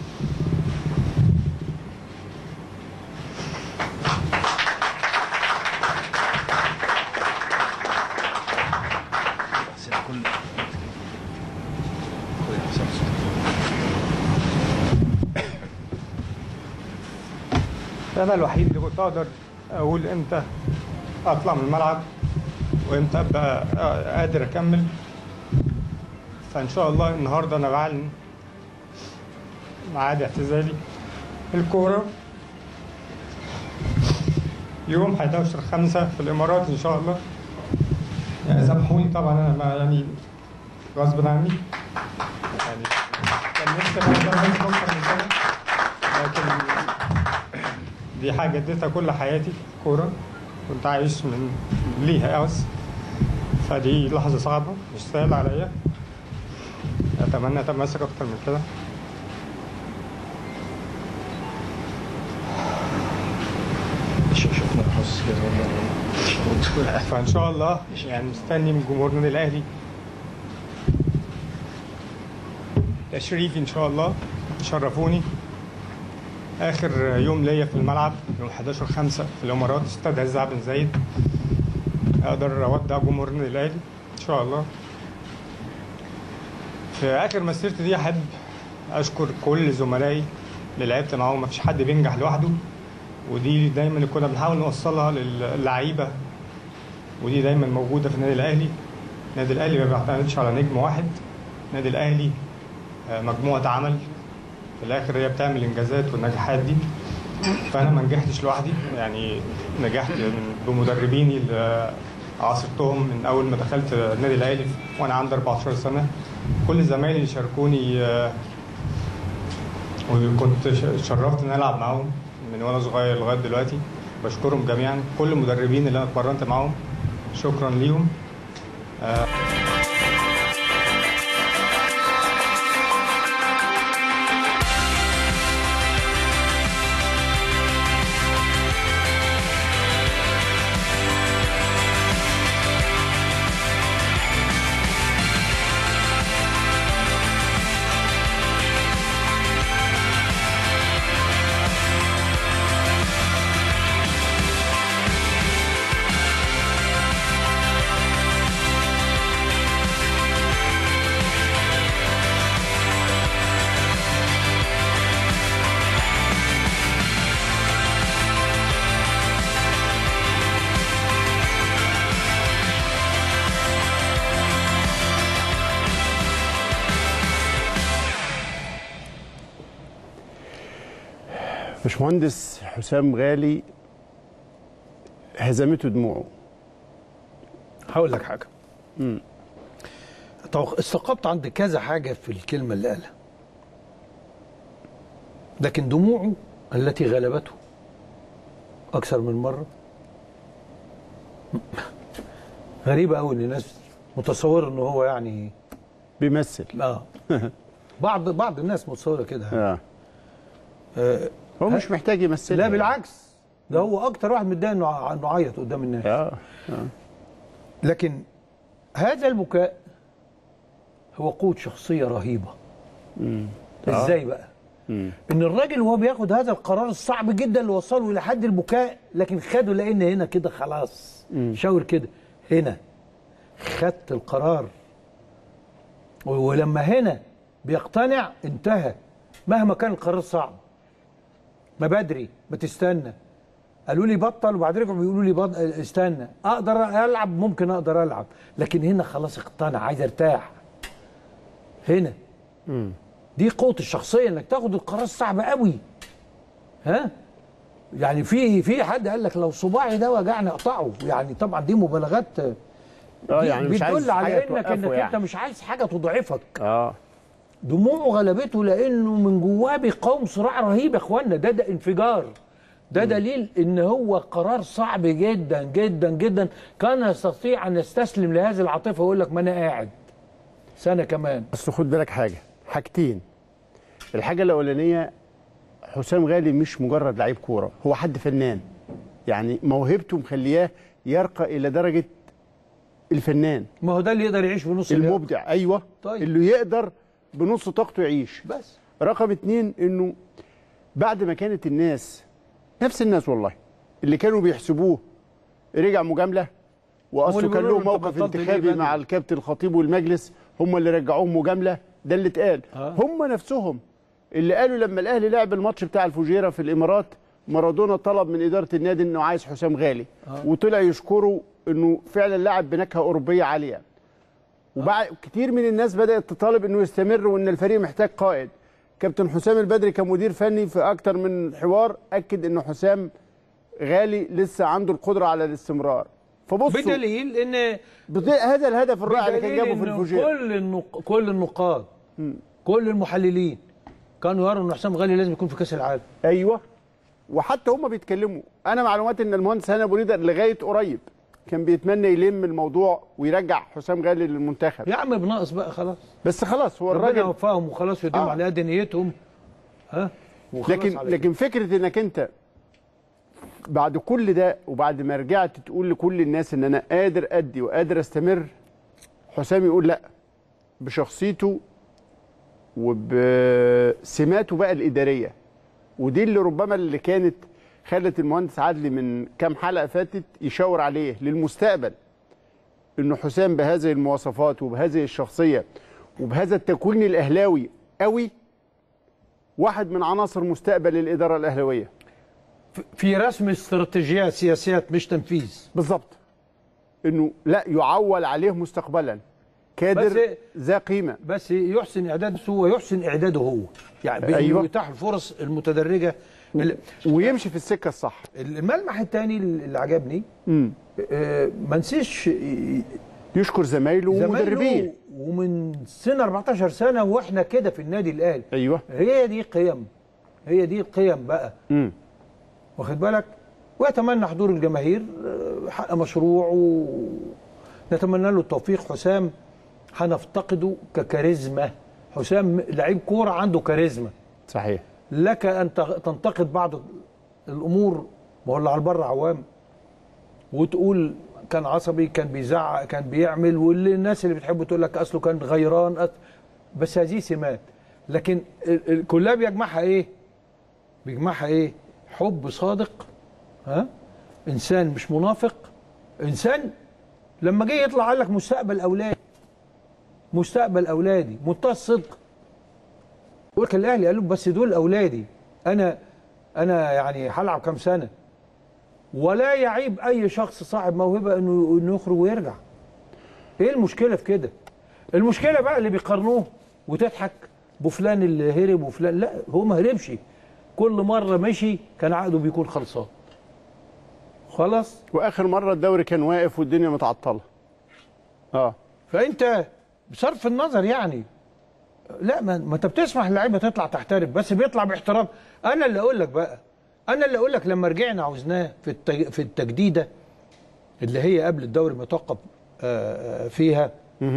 انا الوحيد اللي كنت اقدر اقول امتى اطلع من الملعب وامتى ابقى قادر اكمل فان شاء الله النهارده انا بعلن ميعاد اعتزالي الكوره يوم 11 5 في الامارات ان شاء الله يعني سامحوني طبعا انا ما يعني غصب عني يعني كان نفسي أنا عايز اكتر من كده لكن دي حاجه اديتها كل حياتي كوره كنت عايش من ليها بس فدي لحظه صعبه مش سهله عليا اتمنى اتمسك اكتر من كده شفنا الحس كده فان شاء الله يعني مستني من جمهور النادي الاهلي تشريف ان شاء الله شرفوني اخر يوم ليا في الملعب يوم 11 5 في الامارات استاد عز بن زايد اقدر اودع جمهور النادي الاهلي ان شاء الله في اخر مسيرتي دي احب اشكر كل زملائي اللي لعبت معاهم مفيش حد بينجح لوحده ودي دايما اللي كنا بنحاول نوصلها للعيبه ودي دايما موجوده في النادي الاهلي النادي الاهلي ما بيعتمدش على نجم واحد النادي الاهلي آه، مجموعه عمل في الاخر هي بتعمل انجازات والنجاحات دي فانا ما نجحتش لوحدي يعني نجحت من- بمدربيني اللي عاصرتهم من اول ما دخلت النادي الاهلي وانا عندي 14 سنه كل زمايلي اللي شاركوني آه، وكنت ش- شرفت ان أنا العب معاهم من وانا صغير لغايه دلوقتي بشكرهم جميعا كل المدربين اللي انا اتمرنت معاهم شكرا ليهم باشمهندس حسام غالي هزمته دموعه هقول لك حاجه طب استقبت عند كذا حاجه في الكلمه اللي قالها لكن دموعه التي غلبته اكثر من مره غريبه قوي ان الناس متصوره ان هو يعني بيمثل اه بعض بعض الناس متصوره كده اه آه هو مش محتاج يمثل لا بالعكس ده هو اكتر واحد متضايق انه انه عيط قدام الناس اه لكن هذا البكاء هو قوة شخصية رهيبة ازاي بقى مم. ان الراجل وهو بياخد هذا القرار الصعب جدا اللي وصله الى حد البكاء لكن خده لان هنا كده خلاص شاور كده هنا خدت القرار و- ولما هنا بيقتنع انتهى مهما كان القرار صعب ما بدري ما تستنى قالوا لي بطل وبعد رجعوا بيقولوا لي بط... استنى اقدر العب ممكن اقدر العب لكن هنا خلاص اقتنع عايز ارتاح هنا دي قوه الشخصيه انك تاخد القرار الصعب قوي ها يعني في في حد قال لك لو صباعي ده وجعني اقطعه يعني طبعا دي مبالغات اه دي يعني مش عايز بتدل على حاجة انك توقفه انك يعني. انت مش عايز حاجه تضعفك اه دموعه غلبته لانه من جواه بيقاوم صراع رهيب يا اخوانا ده ده انفجار ده دليل ان هو قرار صعب جدا جدا جدا كان يستطيع ان يستسلم لهذه العاطفه ويقول لك ما انا قاعد سنه كمان بس خد بالك حاجه حاجتين الحاجه الاولانيه حسام غالي مش مجرد لعيب كوره هو حد فنان يعني موهبته مخلياه يرقى الى درجه الفنان ما هو ده اللي يقدر يعيش بنص اليوم. المبدع ايوه طيب. اللي يقدر بنص طاقته يعيش بس رقم اتنين انه بعد ما كانت الناس نفس الناس والله اللي كانوا بيحسبوه رجع مجامله هم واصله اللي كان له بيقولوا له أنت موقف بطلت ليه انتخابي بدري؟ مع الكابتن الخطيب والمجلس هم اللي رجعوه مجامله ده اللي اتقال آه. هم نفسهم اللي قالوا لما الاهلي لعب الماتش بتاع الفجيره في الامارات مارادونا طلب من اداره النادي انه عايز حسام غالي آه. وطلع يشكره انه فعلا لاعب بنكهه اوروبيه عاليه وبعد كتير من الناس بدات تطالب انه يستمر وان الفريق محتاج قائد كابتن حسام البدري كمدير فني في اكتر من حوار اكد انه حسام غالي لسه عنده القدره على الاستمرار فبصوا بدليل ان بط- هذا الهدف الرائع اللي كان بدليل جابه في إنه الفجيره كل النق... كل النقاد كل المحللين كانوا يروا ان حسام غالي لازم يكون في كاس العالم ايوه وحتى هم بيتكلموا انا معلوماتي ان المهندس هاني ابو ريده لغايه قريب كان بيتمنى يلم الموضوع ويرجع حسام غالي للمنتخب يا عم بناقص بقى خلاص بس خلاص هو ربنا الراجل يوفقهم وخلاص يديم آه. على قد نيتهم ها وخلاص لكن على لكن فكره انك انت بعد كل ده وبعد ما رجعت تقول لكل الناس ان انا قادر ادي وقادر استمر حسام يقول لا بشخصيته وبسماته بقى الاداريه ودي اللي ربما اللي كانت خلت المهندس عدلي من كام حلقه فاتت يشاور عليه للمستقبل انه حسام بهذه المواصفات وبهذه الشخصيه وبهذا التكوين الاهلاوي قوي واحد من عناصر مستقبل الاداره الاهلاويه في رسم استراتيجيات سياسيات مش تنفيذ بالظبط انه لا يعول عليه مستقبلا كادر بس- ذا قيمه بس يحسن اعداده هو يحسن اعداده هو يعني بأنه أيوة. يتاح الفرص المتدرجه ال- ويمشي في السكه الصح الملمح الثاني اللي عجبني امم آه، ما نسيش يشكر زمايله ومدربيه زمايله ومن سنه 14 سنه واحنا كده في النادي الاهلي ايوه هي دي قيم هي دي القيم بقى امم واخد بالك ويتمنى حضور الجماهير آه، حق مشروع ونتمنى له التوفيق حسام هنفتقده ككاريزما حسام لعيب كوره عنده كاريزما صحيح لك ان تغ- تنتقد بعض الامور ما هو اللي على البر عوام وتقول كان عصبي كان بيزعق كان بيعمل واللي الناس اللي بتحبه تقول لك اصله كان غيران أص... بس هذه سمات لكن ال- ال- كلها بيجمعها ايه؟ بيجمعها ايه؟ حب صادق ها؟ انسان مش منافق انسان لما جه يطلع قال لك مستقبل اولادي مستقبل اولادي منتهى الصدق يقول لك الاهلي قال له بس دول اولادي انا انا يعني هلعب كام سنه ولا يعيب اي شخص صاحب موهبه انه انه يخرج ويرجع ايه المشكله في كده المشكله بقى اللي بيقارنوه وتضحك بفلان اللي هرب وفلان لا هو ما هربش كل مره مشي كان عقده بيكون خلصان خلاص واخر مره الدوري كان واقف والدنيا متعطله اه فانت بصرف النظر يعني لا ما, ما انت بتسمح اللعيبه تطلع تحترف بس بيطلع باحترام انا اللي اقول لك بقى انا اللي اقول لك لما رجعنا عاوزناه في التج... في التجديده اللي هي قبل الدوري ما يتوقف آه، آه، فيها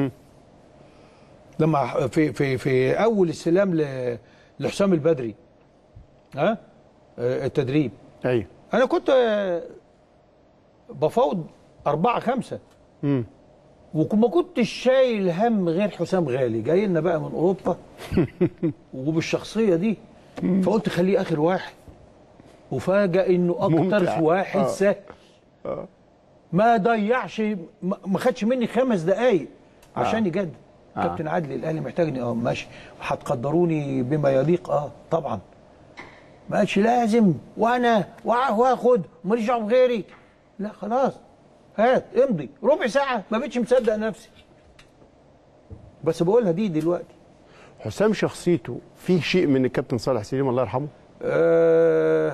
لما في في في اول استلام ل... لحسام البدري ها آه، التدريب ايوه انا كنت آه، بفاوض أربعة خمسة امم وما كنتش شايل هم غير حسام غالي جاي لنا بقى من اوروبا وبالشخصيه دي فقلت خليه اخر واحد وفاجأ انه اكتر ممتع. واحد آه. سهل ما ضيعش ما ما خدش مني خمس دقايق عشان يجدد آه. كابتن عادل الاهلي محتاجني اه ماشي هتقدروني بما يليق اه طبعا ما قالش لازم وانا وع- واخد ماليش دعوه بغيري لا خلاص هات امضي ربع ساعه ما بقتش مصدق نفسي بس بقولها دي دلوقتي حسام شخصيته فيه شيء من الكابتن صالح سليم الله يرحمه آه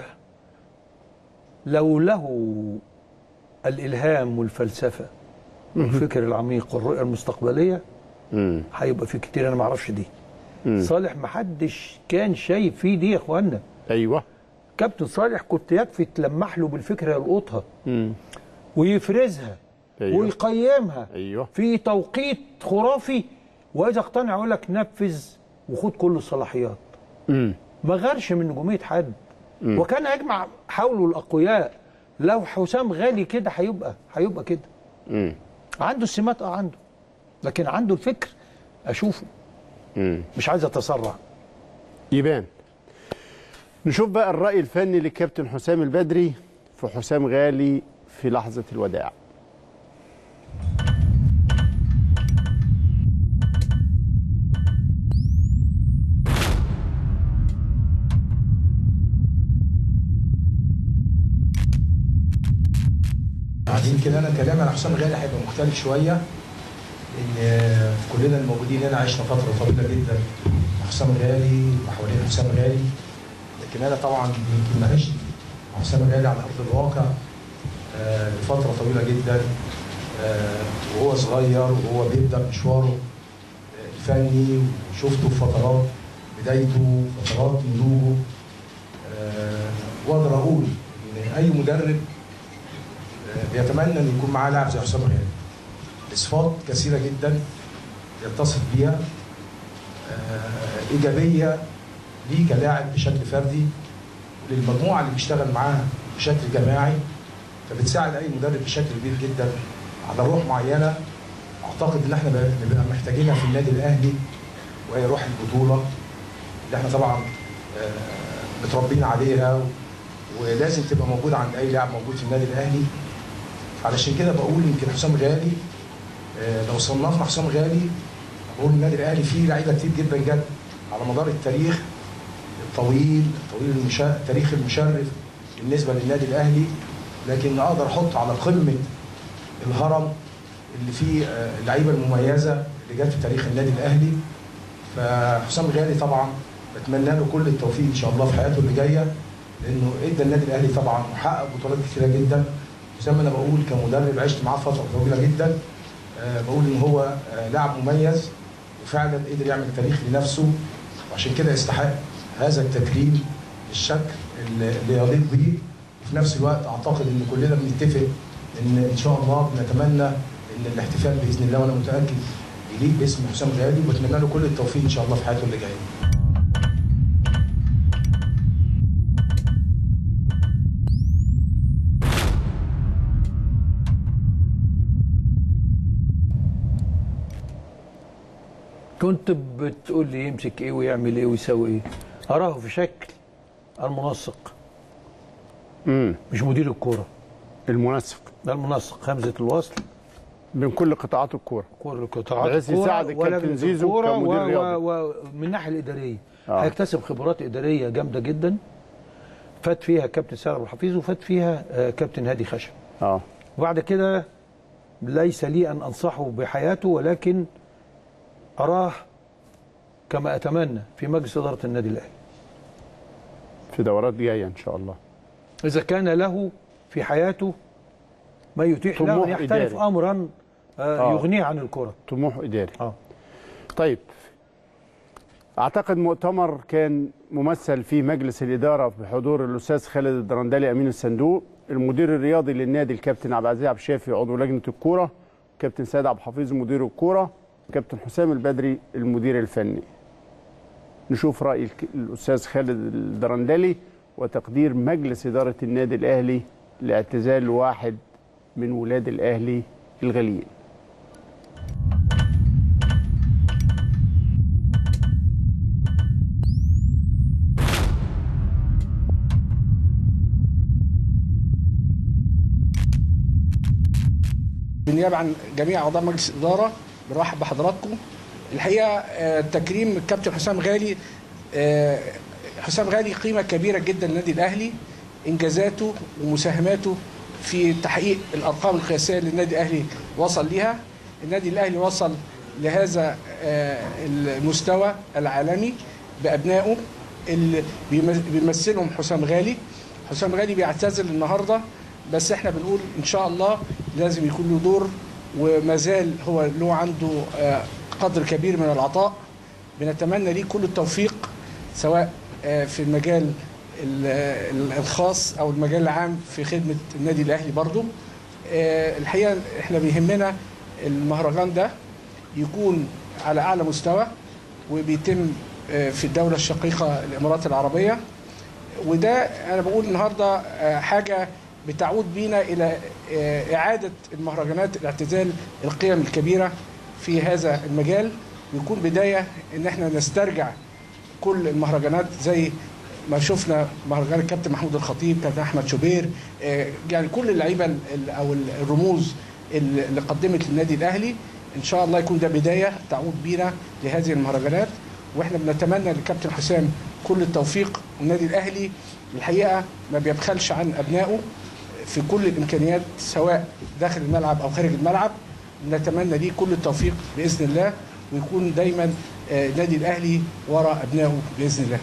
لو له الالهام والفلسفه والفكر العميق والرؤيه المستقبليه امم هيبقى في كتير انا ما اعرفش دي صالح محدش كان شايف فيه دي يا اخوانا ايوه كابتن صالح كنت يكفي تلمح له بالفكره يلقطها مم. ويفرزها أيوة. ويقيمها ايوه في توقيت خرافي واذا اقتنع يقول لك نفذ وخد كل الصلاحيات مم. ما غيرش من نجوميه حد وكان يجمع حوله الاقوياء لو حسام غالي كده هيبقى هيبقى كده مم. عنده السمات اه عنده لكن عنده الفكر اشوفه مم. مش عايز اتسرع يبان نشوف بقى الرأي الفني للكابتن حسام البدري في حسام غالي في لحظة الوداع يمكن انا كلامي عن حسام غالي هيبقى مختلف شويه ان كلنا الموجودين هنا عشنا فتره طويله جدا مع حسام غالي وحوالين حسام غالي لكن انا طبعا يمكن ما عشت مع حسام غالي على ارض الواقع آه، لفتره طويله جدا آه، وهو صغير وهو بيبدا مشواره آه، الفني وشفته في فترات بدايته فترات نضوجه آه، واقدر اقول ان اي مدرب بيتمنى ان يكون معاه لاعب زي حسام غالي بصفات كثيره جدا يتصف بيها آه، ايجابيه ليه كلاعب بشكل فردي وللمجموعه اللي بيشتغل معاها بشكل جماعي فبتساعد اي مدرب بشكل كبير جدا على روح معينه اعتقد ان احنا بنبقى محتاجينها في النادي الاهلي وهي روح البطوله اللي احنا طبعا آه، متربيين عليها ولازم تبقى موجوده عند اي لاعب موجود في النادي الاهلي علشان كده بقول يمكن حسام غالي آه، لو صنفنا حسام غالي بقول النادي الاهلي فيه لعيبه كتير جدا جد على مدار التاريخ الطويل الطويل المشا... التاريخ المشرف بالنسبه للنادي الاهلي لكن اقدر احط على قمه الهرم اللي فيه آه، اللعيبه المميزه اللي جت في تاريخ النادي الاهلي فحسام غالي طبعا بتمنى له كل التوفيق ان شاء الله في حياته اللي جايه لانه ادى النادي الاهلي طبعا وحقق بطولات كثيره جدا زي ما انا بقول كمدرب عشت معاه فتره طويله جدا آه، بقول ان هو آه، لاعب مميز وفعلا قدر يعمل تاريخ لنفسه وعشان كده يستحق هذا التكريم بالشكل اللي اللي يليق بيه وفي نفس الوقت اعتقد ان كلنا بنتفق ان ان شاء الله بنتمنى ان الاحتفال باذن الله وانا متاكد يليق باسم حسام غالي وبتمنى له كل التوفيق ان شاء الله في حياته اللي جايه كنت بتقول لي يمسك ايه ويعمل ايه ويسوي ايه اراه في شكل المنسق امم مش مدير الكوره المنسق ده المنسق همزه الوصل بين كل قطاعات الكوره كل القطاعات بحيث الكورة يساعد الكابتن ولجنة زيزو الكورة كمدير و- رياضي. و- ومن الناحيه الاداريه آه. هيكتسب خبرات اداريه جامده جدا فات فيها كابتن سالم أبو الحفيظ وفات فيها آه، كابتن هادي خشب اه وبعد كده ليس لي ان انصحه بحياته ولكن اراه كما اتمنى في مجلس اداره النادي الاهلي في دورات جايه ان شاء الله اذا كان له في حياته ما يتيح له طموح ان يحترف إداري. امرا آه، آه. يغنيه عن الكره طموح اداري اه طيب اعتقد مؤتمر كان ممثل في مجلس الاداره بحضور الاستاذ خالد الدرندلي امين الصندوق المدير الرياضي للنادي الكابتن عبد العزيز عبد الشافي عضو لجنه الكوره كابتن سيد عبد الحفيظ مدير الكوره كابتن حسام البدري المدير الفني نشوف راي الك- الاستاذ خالد الدرندلي وتقدير مجلس اداره النادي الاهلي لاعتزال واحد من ولاد الاهلي الغاليين بالنيابه عن جميع اعضاء مجلس الاداره بنرحب بحضراتكم الحقيقه آه، تكريم الكابتن حسام غالي آه، حسام غالي قيمه كبيره جدا للنادي الاهلي انجازاته ومساهماته في تحقيق الارقام القياسيه اللي النادي الاهلي وصل ليها النادي الاهلي وصل لهذا آه، المستوى العالمي بابنائه اللي بيمس- بيمثلهم حسام غالي حسام غالي بيعتزل النهارده بس احنا بنقول ان شاء الله لازم يكون له دور وما زال هو له عنده آه، قدر كبير من العطاء بنتمنى ليه كل التوفيق سواء آه، في المجال ال- ال- الخاص او المجال العام في خدمه النادي الاهلي برضو آه، الحقيقه احنا بيهمنا المهرجان ده يكون على اعلى مستوى وبيتم آه، في الدوله الشقيقه الامارات العربيه وده انا بقول النهارده آه، حاجه بتعود بينا الى آه، اعاده المهرجانات الاعتزال القيم الكبيره في هذا المجال ويكون بدايه ان احنا نسترجع كل المهرجانات زي ما شفنا مهرجان الكابتن محمود الخطيب كابتن احمد شوبير آه، يعني كل اللعيبه ال- ال- او ال- الرموز ال- اللي قدمت للنادي الاهلي ان شاء الله يكون ده بدايه تعود بينا لهذه المهرجانات واحنا بنتمنى للكابتن حسام كل التوفيق النادي الاهلي الحقيقه ما بيبخلش عن ابنائه في كل الامكانيات سواء داخل الملعب او خارج الملعب نتمنى ليه كل التوفيق باذن الله ويكون دايما آه، النادي الاهلي وراء ابنائه باذن الله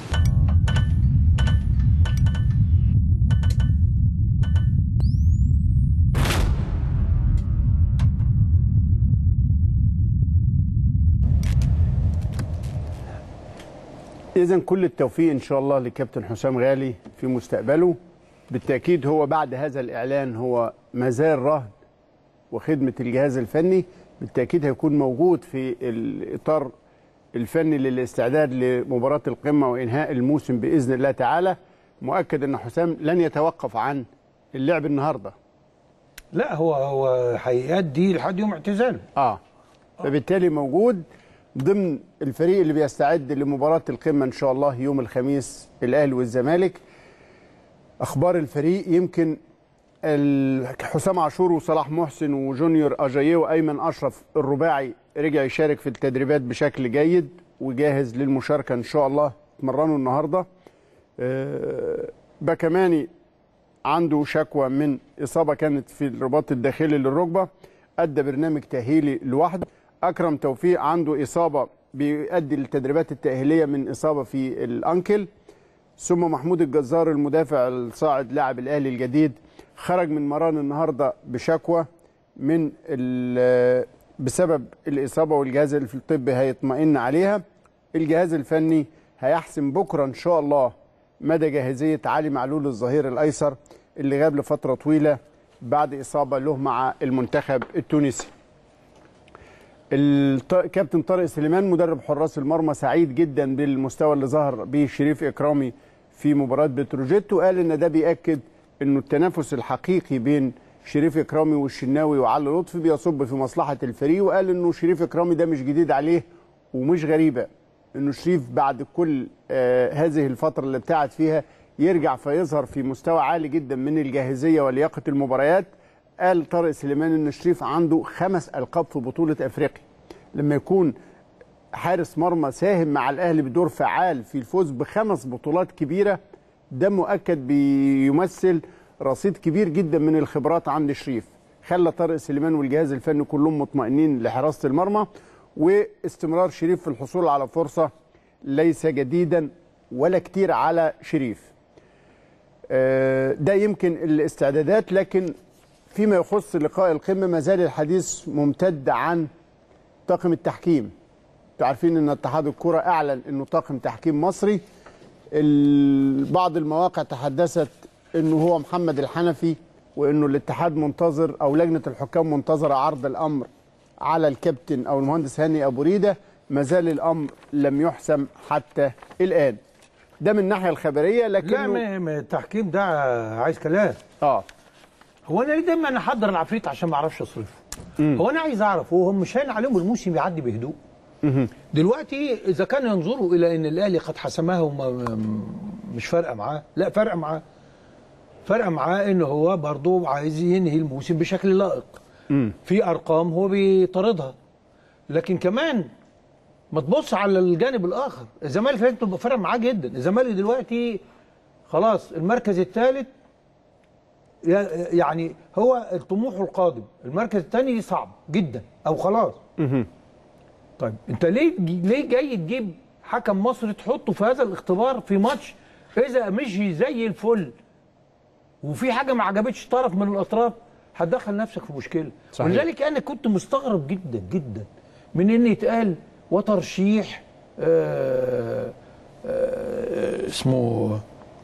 إذا كل التوفيق إن شاء الله لكابتن حسام غالي في مستقبله بالتأكيد هو بعد هذا الإعلان هو مازال رهن وخدمة الجهاز الفني بالتأكيد هيكون موجود في الإطار الفني للاستعداد لمباراة القمة وإنهاء الموسم بإذن الله تعالى مؤكد أن حسام لن يتوقف عن اللعب النهارده لا هو هو هيأدي لحد يوم اعتزاله اه فبالتالي موجود ضمن الفريق اللي بيستعد لمباراة القمة إن شاء الله يوم الخميس الأهلي والزمالك أخبار الفريق يمكن ال- حسام عاشور وصلاح محسن وجونيور أجاييه وأيمن أشرف الرباعي رجع يشارك في التدريبات بشكل جيد وجاهز للمشاركة إن شاء الله اتمرنوا النهاردة آه، باكماني عنده شكوى من إصابة كانت في الرباط الداخلي للركبة أدى برنامج تأهيلي لوحده أكرم توفيق عنده إصابة بيؤدي للتدريبات التأهيلية من إصابة في الأنكل ثم محمود الجزار المدافع الصاعد لاعب الأهلي الجديد خرج من مران النهاردة بشكوى من ال- بسبب الإصابة والجهاز الطبي هيطمئن عليها الجهاز الفني هيحسم بكرة إن شاء الله مدى جاهزية علي معلول الظهير الأيسر اللي غاب لفترة طويلة بعد إصابة له مع المنتخب التونسي الط- كابتن طارق سليمان مدرب حراس المرمى سعيد جدا بالمستوى اللي ظهر به شريف إكرامي في مباراة بتروجيت وقال إن ده بيأكد إنه التنافس الحقيقي بين شريف إكرامي والشناوي وعلي لطفي بيصب في مصلحة الفريق وقال إنه شريف إكرامي ده مش جديد عليه ومش غريبة إنه شريف بعد كل آه هذه الفترة اللي ابتعد فيها يرجع فيظهر في مستوى عالي جدا من الجاهزية ولياقة المباريات قال طارق سليمان ان شريف عنده خمس القاب في بطوله افريقيا لما يكون حارس مرمى ساهم مع الاهلي بدور فعال في الفوز بخمس بطولات كبيره ده مؤكد بيمثل رصيد كبير جدا من الخبرات عند شريف خلى طارق سليمان والجهاز الفني كلهم مطمئنين لحراسه المرمى واستمرار شريف في الحصول على فرصه ليس جديدا ولا كتير على شريف آه، ده يمكن الاستعدادات لكن فيما يخص لقاء القمه ما زال الحديث ممتد عن طاقم التحكيم انتوا عارفين ان اتحاد الكره اعلن انه طاقم تحكيم مصري ال- بعض المواقع تحدثت انه هو محمد الحنفي وانه الاتحاد منتظر او لجنه الحكام منتظره عرض الامر على الكابتن او المهندس هاني ابو ريده ما زال الامر لم يحسم حتى الان ده من الناحيه الخبريه لا لكنه ما- ما التحكيم ده عايز كلام اه هو انا ليه دايما احضر العفريت عشان ما اعرفش اصرفه هو انا عايز اعرف هو هم مش هين عليهم الموسم يعدي بهدوء دلوقتي اذا كان ينظروا الى ان الاهلي قد حسمها وما مش فارقه معاه لا فارقه معاه فارقه معاه ان هو برضه عايز ينهي الموسم بشكل لائق في ارقام هو بيطاردها لكن كمان ما تبص على الجانب الاخر الزمالك لازم تبقى فارق معاه جدا الزمالك دلوقتي خلاص المركز الثالث يعني هو الطموح القادم المركز الثاني صعب جدا او خلاص طيب انت ليه ليه جاي تجيب حكم مصري تحطه في هذا الاختبار في ماتش اذا مشي زي الفل وفي حاجه ما عجبتش طرف من الاطراف هتدخل نفسك في مشكله صحيح. ولذلك انا كنت مستغرب جدا جدا من ان يتقال وترشيح آه آه اسمه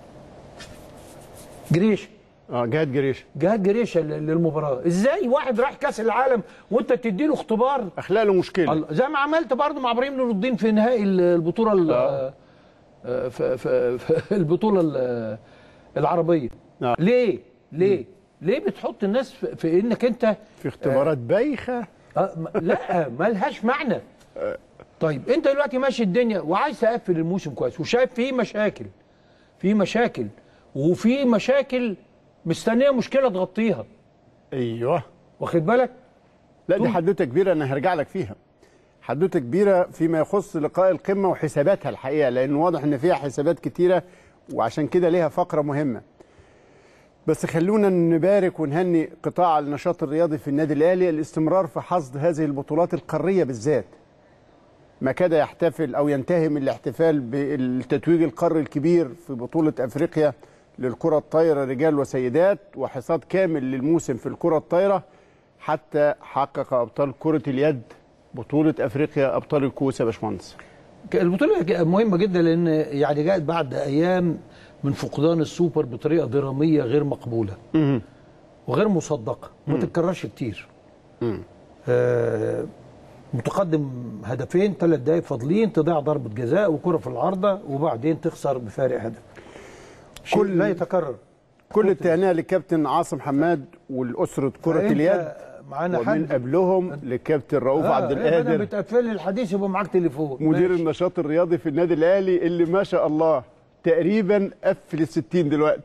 جريش اه جهاد جريش جهاد جريشه للمباراه ازاي واحد راح كاس العالم وانت تدي له اختبار اخلاق له مشكله الله- زي ما عملت برضه مع ابراهيم نور الدين في نهائي البطوله ال- آه، في في في البطوله ال- العربيه آه. ليه ليه ليه بتحط الناس في, في انك انت في اختبارات بايخه آه، م- لا ملهاش معنى طيب انت دلوقتي ماشي الدنيا وعايز تقفل الموسم كويس وشايف فيه مشاكل في مشاكل وفي مشاكل مستنيه مشكله تغطيها ايوه واخد بالك لا دي طول- حدوته كبيره انا هرجع لك فيها حدوته كبيره فيما يخص لقاء القمه وحساباتها الحقيقه لان واضح ان فيها حسابات كتيره وعشان كده ليها فقره مهمه بس خلونا نبارك ونهني قطاع النشاط الرياضي في النادي الاهلي الاستمرار في حصد هذه البطولات القاريه بالذات ما كاد يحتفل او ينتهي من الاحتفال بالتتويج القاري الكبير في بطوله افريقيا للكره الطايره رجال وسيدات وحصاد كامل للموسم في الكره الطايره حتى حقق ابطال كره اليد بطوله افريقيا ابطال الكوس يا باشمهندس البطوله مهمه جدا لان يعني جاءت بعد ايام من فقدان السوبر بطريقه دراميه غير مقبوله وغير مصدقه ما تتكررش كتير آه متقدم هدفين ثلاث دقايق فاضلين تضيع ضربه جزاء وكره في العارضه وبعدين تخسر بفارق هدف شيء كل- لا يتكرر كل التهنئه للكابتن عاصم حماد والاسره كره فأنت اليد معانا ومن حد قبلهم للكابتن رؤوف آه، عبد إيه بدل القادر بتقفل لي الحديث يبقى معاك تليفون مدير ماشي. النشاط الرياضي في النادي الاهلي اللي ما شاء الله تقريبا قفل ال 60 دلوقتي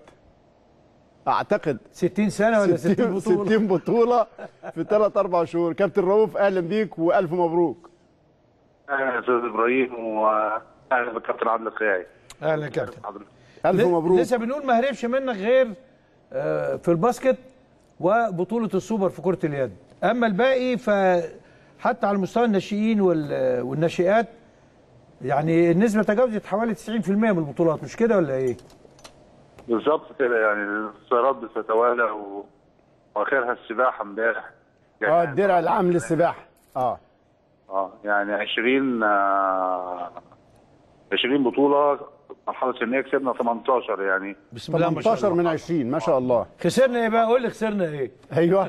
اعتقد 60 سنه ولا 60 بطوله 60 بطوله في ثلاث اربع شهور كابتن رؤوف اهلا بيك والف مبروك اهلا يا استاذ ابراهيم واهلا بالكابتن عادل القيعي اهلا يا كابتن الف ل- مبروك لسه بنقول ما هربش منك غير آه، في الباسكت وبطولة السوبر في كرة اليد أما الباقي فحتى على مستوى الناشئين وال- والناشئات يعني النسبة تجاوزت حوالي 90% من البطولات مش كده ولا إيه؟ بالظبط كده يعني الانتصارات بتتوالى و... واخرها السباحه امبارح اه الدرع العام للسباحه اه اه يعني 20 آه 20 بطوله مرحله سنيه كسبنا 18 يعني بسم الله ما شاء 18 الله من 20 ما شاء الله خسرنا إيه بقى؟ قول لي خسرنا إيه؟ ايوه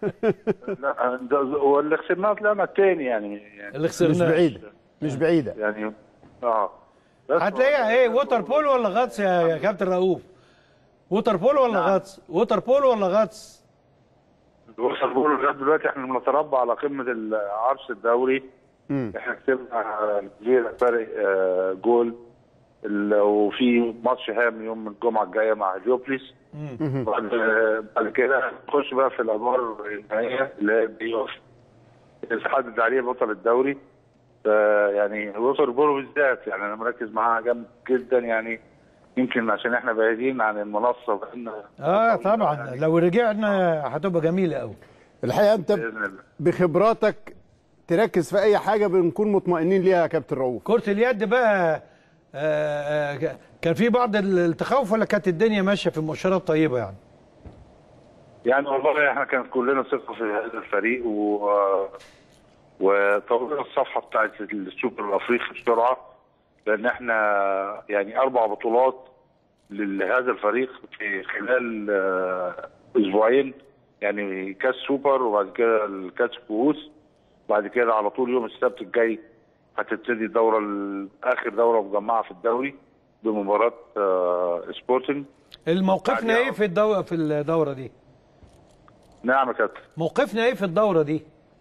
لا ده- واللي خسرناه طلعنا الثاني يعني يعني اللي مش خسرناه بعيده مش بعيده يعني اه بس هتلاقيها إيه؟ ووتر بول ولا غطس يا يا كابتن رؤوف؟ ووتر بول ولا غطس؟ ووتر بول ولا غطس؟ وصل بقول لغايه دلوقتي احنا بنتربع على قمه العرش الدوري مم. احنا كسبنا كبير فرق آه، جول ال- وفي ماتش هام يوم الجمعه الجايه مع هليوبليس بعد بعد كده نخش بقى في الادوار النهائيه اللي هي البلاي اوف اللي تحدد عليه بطل الدوري ف- يعني ووتر بولو بالذات يعني انا مركز معاها جامد جدا يعني يمكن عشان احنا بعيدين عن المنصه وبقالنا آه طبعا لو رجعنا هتبقى جميلة أوي الحقيقه انت باذن الله بخبراتك تركز في اي حاجه بنكون مطمئنين ليها يا كابتن رؤوف كرة اليد بقى آه، آه، كان في بعض التخوف ولا كانت الدنيا ماشيه في مؤشرات طيبه يعني؟ يعني والله احنا كان كلنا ثقه في هذا الفريق و وطورنا الصفحه بتاعت السوبر الافريقي بسرعه لان احنا يعني اربع بطولات لهذا الفريق في خلال آه، اسبوعين يعني كاس سوبر وبعد كده الكاس كؤوس بعد كده على طول يوم السبت الجاي هتبتدي الدوره ال- اخر دوره مجمعه في الدوري بمباراه آه، سبورتنج موقفنا بعد ايه في الدوره في الدوره دي؟ نعم يا كابتن موقفنا ايه في الدوره دي؟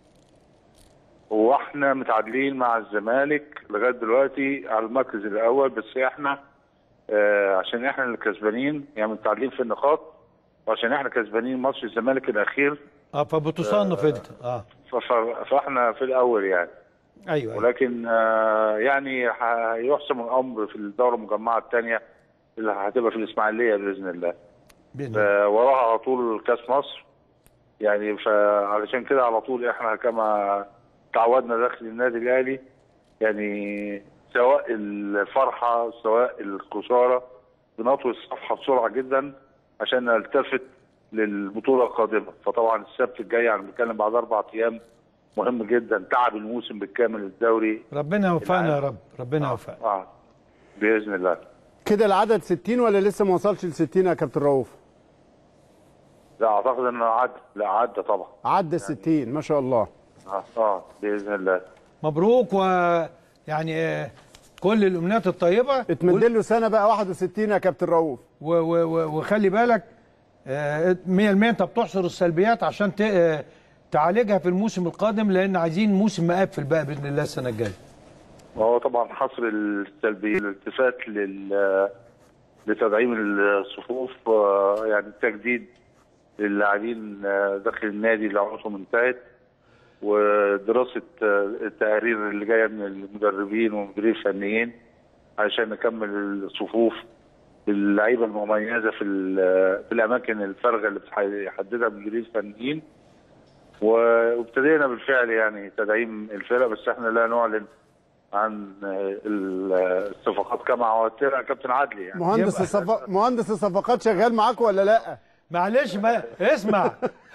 واحنا متعادلين مع الزمالك لغايه دلوقتي على المركز الاول بس احنا آه عشان احنا اللي كسبانين يعني متعادلين في النقاط وعشان احنا كسبانين ماتش الزمالك الاخير اه فبتصنف انت اه ف- ف- فاحنا في الاول يعني ايوه أيوة. ولكن آه يعني هيحسم الامر في الدوره المجمعه الثانيه اللي هتبقى في الاسماعيليه باذن الله بإذن الله. آه، وراها على طول كاس مصر يعني فعلشان كده على طول احنا كما تعودنا داخل النادي الاهلي يعني سواء الفرحه سواء الخساره بنطوي الصفحه بسرعه جدا عشان نلتفت للبطوله القادمه فطبعا السبت الجاي يعني بنتكلم بعد اربع ايام مهم جدا تعب الموسم بالكامل الدوري ربنا يوفقنا يا رب ربنا يوفقنا اه باذن الله كده العدد 60 ولا لسه ما وصلش ل 60 يا كابتن رؤوف لا اعتقد انه عدى لا عدى طبعا عدى 60 ما شاء الله اه, آه باذن الله مبروك ويعني آه، كل الامنيات الطيبه اتمد له سنه بقى 61 يا كابتن رؤوف و- و- و- وخلي بالك آه، 100% انت بتحصر السلبيات عشان ت- آه، تعالجها في الموسم القادم لان عايزين موسم مقفل بقى باذن الله السنه الجايه وهو طبعا حصر السلبي الالتفات لل لتدعيم الصفوف آه، يعني التجديد للاعبين آه، داخل النادي اللي عقودهم انتهت ودراسه آه، التقارير اللي جايه من المدربين والمديرين الفنيين عشان نكمل الصفوف باللعيبه المميزه في ال- في الاماكن الفارغه اللي بيحددها المديرين الفنيين وابتدينا بالفعل يعني تدعيم الفرق بس احنا لا نعلن عن آه، ال- الصفقات كما عودتنا يا كابتن عدلي يعني مهندس يبقى- الصف... مهندس الصفقات شغال معاك ولا لا معلش ما اسمع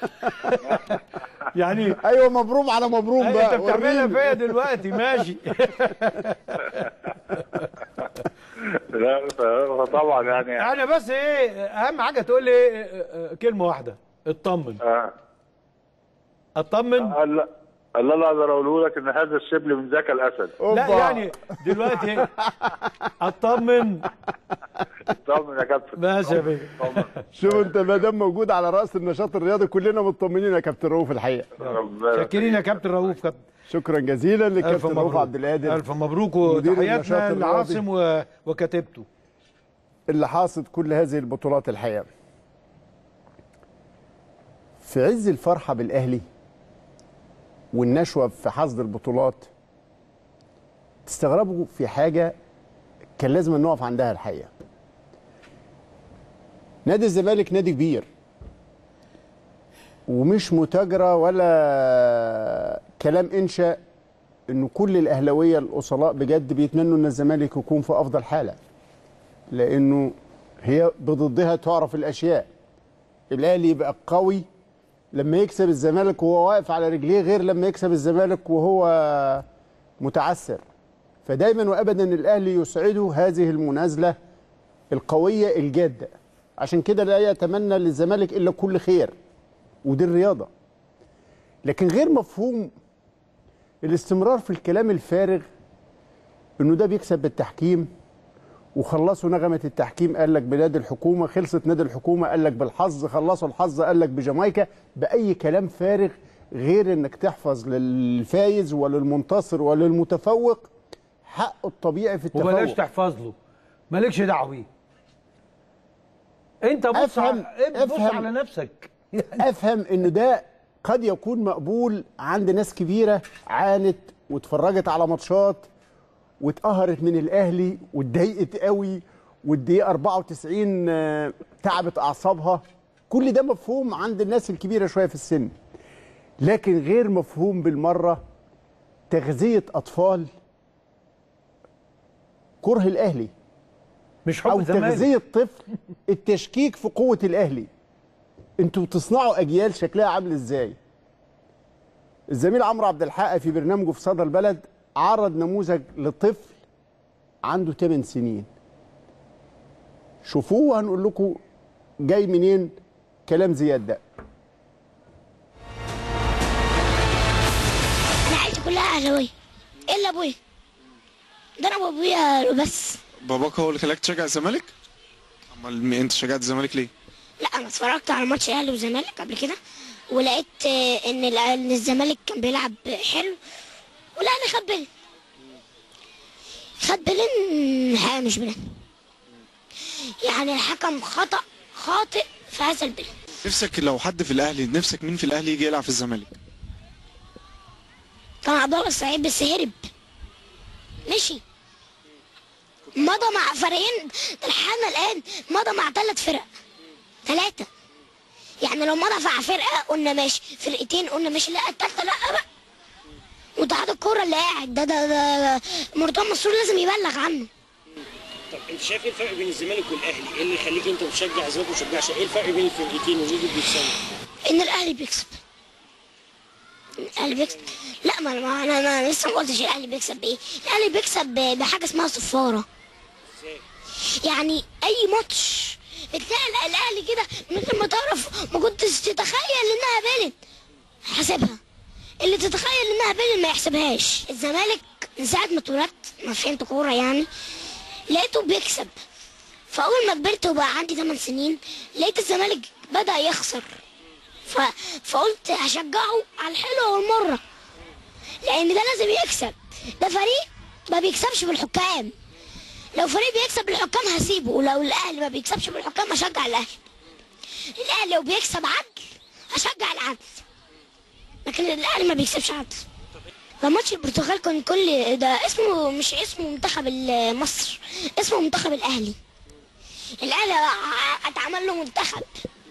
يعني ايوه مبروم على مبروم انت بقى بتعملها وريني. فيا دلوقتي ماشي لا فطبعا يعني انا بس ايه اهم حاجه تقول لي إيه، آه، آه، كلمه واحده اطمن آه، اطمن الله الله لا اقدر اقوله لك ان هذا الشبل من ذاك الاسد لا أوبا. يعني دلوقتي اطمن طمن يا كابتن ماشي يا بيه طمن. شوف انت ما دام موجود على راس النشاط الرياضي كلنا مطمنين يا كابتن رؤوف الحقيقه ربنا شاكرين يا كابتن رؤوف كابتن شكرا جزيلا الف لكابتن رؤوف مبروك عبد القادر الف مبروك مدير النشاط وتحياتنا الرياضي. لعاصم و- وكتيبته اللي حاصد كل هذه البطولات الحقيقه في عز الفرحه بالاهلي والنشوه في حصد البطولات تستغربوا في حاجه كان لازم نقف عندها الحقيقه نادي الزمالك نادي كبير ومش متاجره ولا كلام انشا انه كل الاهلاويه الاصلاء بجد بيتمنوا ان الزمالك يكون في افضل حاله لانه هي بضدها تعرف الاشياء الاهلي يبقى قوي لما يكسب الزمالك وهو واقف على رجليه غير لما يكسب الزمالك وهو متعثر فدايما وابدا الاهلي يسعده هذه المنازله القويه الجاده عشان كده لا يتمنى للزمالك الا كل خير ودي الرياضه لكن غير مفهوم الاستمرار في الكلام الفارغ انه ده بيكسب بالتحكيم وخلصوا نغمة التحكيم قال لك بنادي الحكومة خلصت نادي الحكومة قال لك بالحظ خلصوا الحظ قال لك بجامايكا بأي كلام فارغ غير انك تحفظ للفايز وللمنتصر وللمتفوق حقه الطبيعي في وبلاش التفوق تحفظ له مالكش دعوه بيه انت بص أفهم- على بص أفهم. على نفسك افهم ان ده قد يكون مقبول عند ناس كبيره عانت واتفرجت على ماتشات واتقهرت من الاهلي واتضايقت قوي والدقيقه 94 آه، تعبت اعصابها كل ده مفهوم عند الناس الكبيره شويه في السن لكن غير مفهوم بالمره تغذيه اطفال كره الاهلي مش حب او الزمالك تغذيه طفل التشكيك في قوه الاهلي انتوا بتصنعوا اجيال شكلها عامل ازاي الزميل عمرو عبد الحق في برنامجه في صدى البلد عرض نموذج لطفل عنده 8 سنين شوفوه وهنقول لكم جاي منين كلام زياد ده انا عيلتي كلها اهلاويه الا ابويا ده انا وابويا بس باباك هو اللي خلاك تشجع الزمالك؟ امال م- انت شجعت الزمالك ليه؟ لا انا اتفرجت على ماتش الاهلي والزمالك قبل كده ولقيت آه، ان ال- ان الزمالك كان بيلعب حلو والاهلي خد بلن خد بلن الحقيقه مش بلن يعني الحكم خطا خاطئ في هذا البلن نفسك لو حد في الاهلي نفسك مين في الاهلي يجي يلعب في الزمالك؟ كان عبد الله السعيد بس هرب مشي مضى مع فريقين ده لحد الان مضى مع ثلاث فرق ثلاثة يعني لو مضى مع فرقة قلنا ماشي فرقتين قلنا ماشي لا التالتة لا بقى واتحاد الكورة اللي قاعد ده ده ده مرتضى منصور لازم يبلغ عنه طب انت شايف ايه الفرق بين الزمالك والاهلي؟ ايه اللي يخليك انت بتشجع الزمالك وما تشجعش؟ ايه الفرق بين الفرقتين ومين اللي بيكسبوا؟ ان الاهلي بيكسب الاهلي بيكسب لا ما ما انا انا لسه ما قلتش الاهلي بيكسب بايه الاهلي بيكسب ب- بحاجه اسمها صفاره يعني اي ماتش بتلاقي الاهلي كده من غير ما تعرف ما كنتش تتخيل انها بلد حاسبها اللي تتخيل انها بلد ما يحسبهاش الزمالك من ساعه ما اتولدت ما فهمت كوره يعني لقيته بيكسب فاول ما كبرت وبقى عندي 8 سنين لقيت الزمالك بدا يخسر ف... فقلت هشجعه على الحلوه والمره لان ده لازم يكسب ده فريق ما بيكسبش بالحكام لو فريق بيكسب بالحكام هسيبه ولو الاهلي ما بيكسبش بالحكام هشجع الاهلي الاهلي لو بيكسب عدل هشجع العدل لكن الاهلي ما بيكسبش عدل ده ماتش البرتغال كان كل ده اسمه مش اسمه منتخب ال- مصر اسمه منتخب الاهلي الاهلي ع- اتعمل له منتخب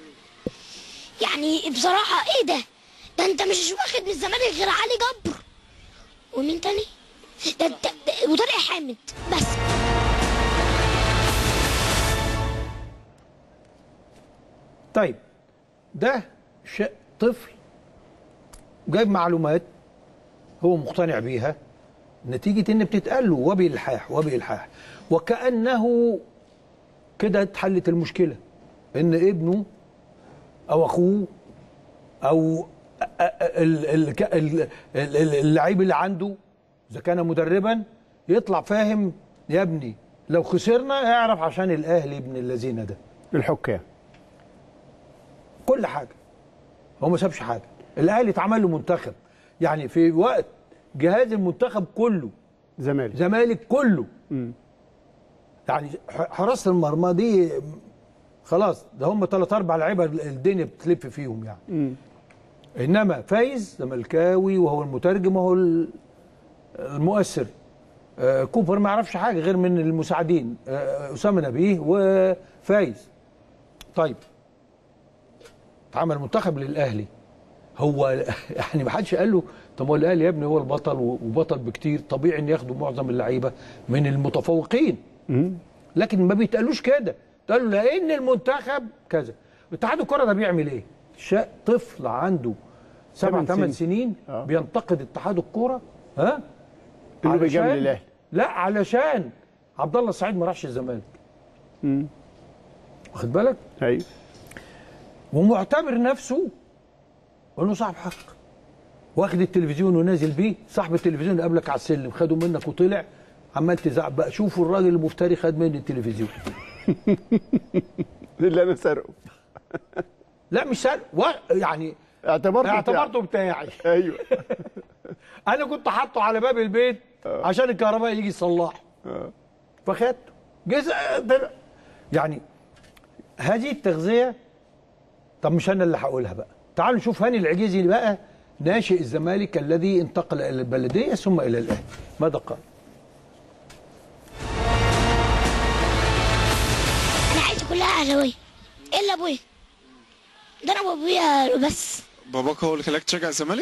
يعني بصراحه ايه ده ده انت مش واخد من الزمالك غير علي جبر ومين تاني ده, ده, ده وطارق حامد بس طيب ده شيء طفل جايب معلومات هو مقتنع بيها نتيجة ان بتتقال له وبإلحاح وبإلحاح وكأنه كده اتحلت المشكلة ان ابنه او اخوه او ال- ال- ال- ال- ال- اللعيب اللي عنده اذا كان مدربا يطلع فاهم يا ابني لو خسرنا اعرف عشان الاهلي ابن الذين ده الحكام كل حاجه هو ما سابش حاجه الاهلي اتعمل له منتخب يعني في وقت جهاز المنتخب كله زمالك زمالك كله يعني ح- حراسه المرمى دي خلاص ده هم ثلاث اربع لعيبه الدنيا بتلف فيهم يعني انما فايز زملكاوي وهو المترجم وهو ال- المؤثر آه، كوبر ما يعرفش حاجه غير من المساعدين آه، اسامه نبيه وفايز طيب اتعمل منتخب للاهلي هو يعني ما حدش قال له طب هو الاهلي يا ابني هو البطل وبطل بكتير طبيعي ان ياخدوا معظم اللعيبه من المتفوقين لكن ما بيتقالوش كده قالوا لان المنتخب كذا اتحاد الكره ده بيعمل ايه شاء طفل عنده سبع تمن ثمان سنين. سنين آه. بينتقد اتحاد الكوره ها إنه بيجامل علشان- الأهلي. لا علشان عبد الله السعيد ما راحش الزمالك واخد بالك ايوه ومعتبر نفسه انه صاحب حق واخد التلفزيون ونازل بيه صاحب التلفزيون اللي قبلك على السلم خده منك وطلع عمال تزعق بقى شوفوا الراجل المفتري خد مني التلفزيون اللي انا سرقه لا مش سال و... يعني اعتبرته اعتبرته بتاعي ايوه انا كنت حاطه على باب البيت عشان الكهرباء يجي يصلحه فخدته جزء ده- يعني هذه التغذيه طب مش انا اللي هقولها بقى تعالوا نشوف هاني العجيزي بقى ناشئ الزمالك الذي انتقل الى البلديه ثم الى الاهلي ماذا قال؟ انا عيلتي كلها اهلاويه الا ابويا ده انا وابويا بس باباك هو اللي خلاك تشجع الزمالك؟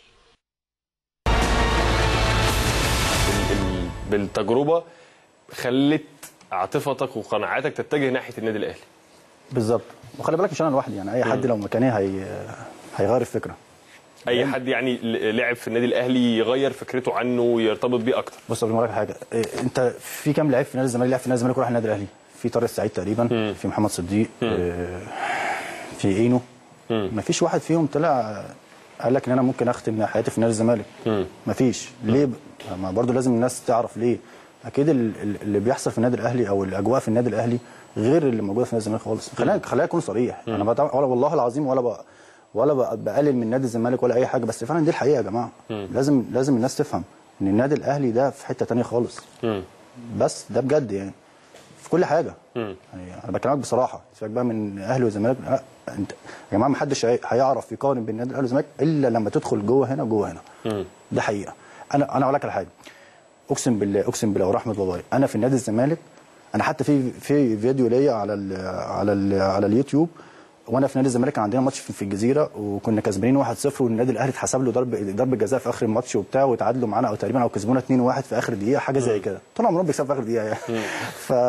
ال- بالتجربه خلت عاطفتك وقناعاتك تتجه ناحيه النادي الاهلي بالظبط وخلي بالك مش انا لوحدي يعني اي حد لو مكاني هي هيغير الفكره اي حد يعني ل- لعب في النادي الاهلي يغير فكرته عنه ويرتبط بيه اكتر بص قبل ما اقول لك حاجه إيه، انت في كام لعيب في نادي الزمالك لعب في نادي الزمالك وراح النادي الاهلي في طارق السعيد تقريبا في محمد صديق آه، في اينو ما فيش واحد فيهم طلع قال لك ان انا ممكن اختم حياتي في نادي الزمالك ما فيش ليه ب- ما برضو لازم الناس تعرف ليه اكيد ال- ال- اللي بيحصل في النادي الاهلي او الاجواء في النادي الاهلي غير اللي موجوده في نادي الزمالك خالص خلينا خلينا اكون صريح انا بتع- ولا والله العظيم ولا بقى ولا بق- بقلل من نادي الزمالك ولا اي حاجه بس فعلا دي الحقيقه يا جماعه لازم لازم الناس تفهم ان النادي الاهلي ده في حته تانية خالص بس ده بجد يعني في كل حاجه يعني انا بكلمك بصراحه سيبك بقى من اهلي والزمالك لا انت يا جماعه ما حدش هي- هيعرف يقارن بين النادي الاهلي والزمالك الا لما تدخل جوه هنا وجوه هنا ده حقيقه انا انا اقول لك على حاجه اقسم بالله اقسم بالله ورحمه بابايا انا في نادي الزمالك انا حتى في في فيديو ليا على ال على ال على اليوتيوب وانا في نادي الزمالك كان عندنا ماتش في في الجزيره وكنا كسبانين 1-0 والنادي الاهلي اتحسب له ضرب ضرب جزاء في اخر الماتش وبتاع وتعادلوا معانا او تقريبا او كسبونا 2-1 في اخر دقيقه حاجه زي كده طول عمرهم بيكسبوا في اخر دقيقه يعني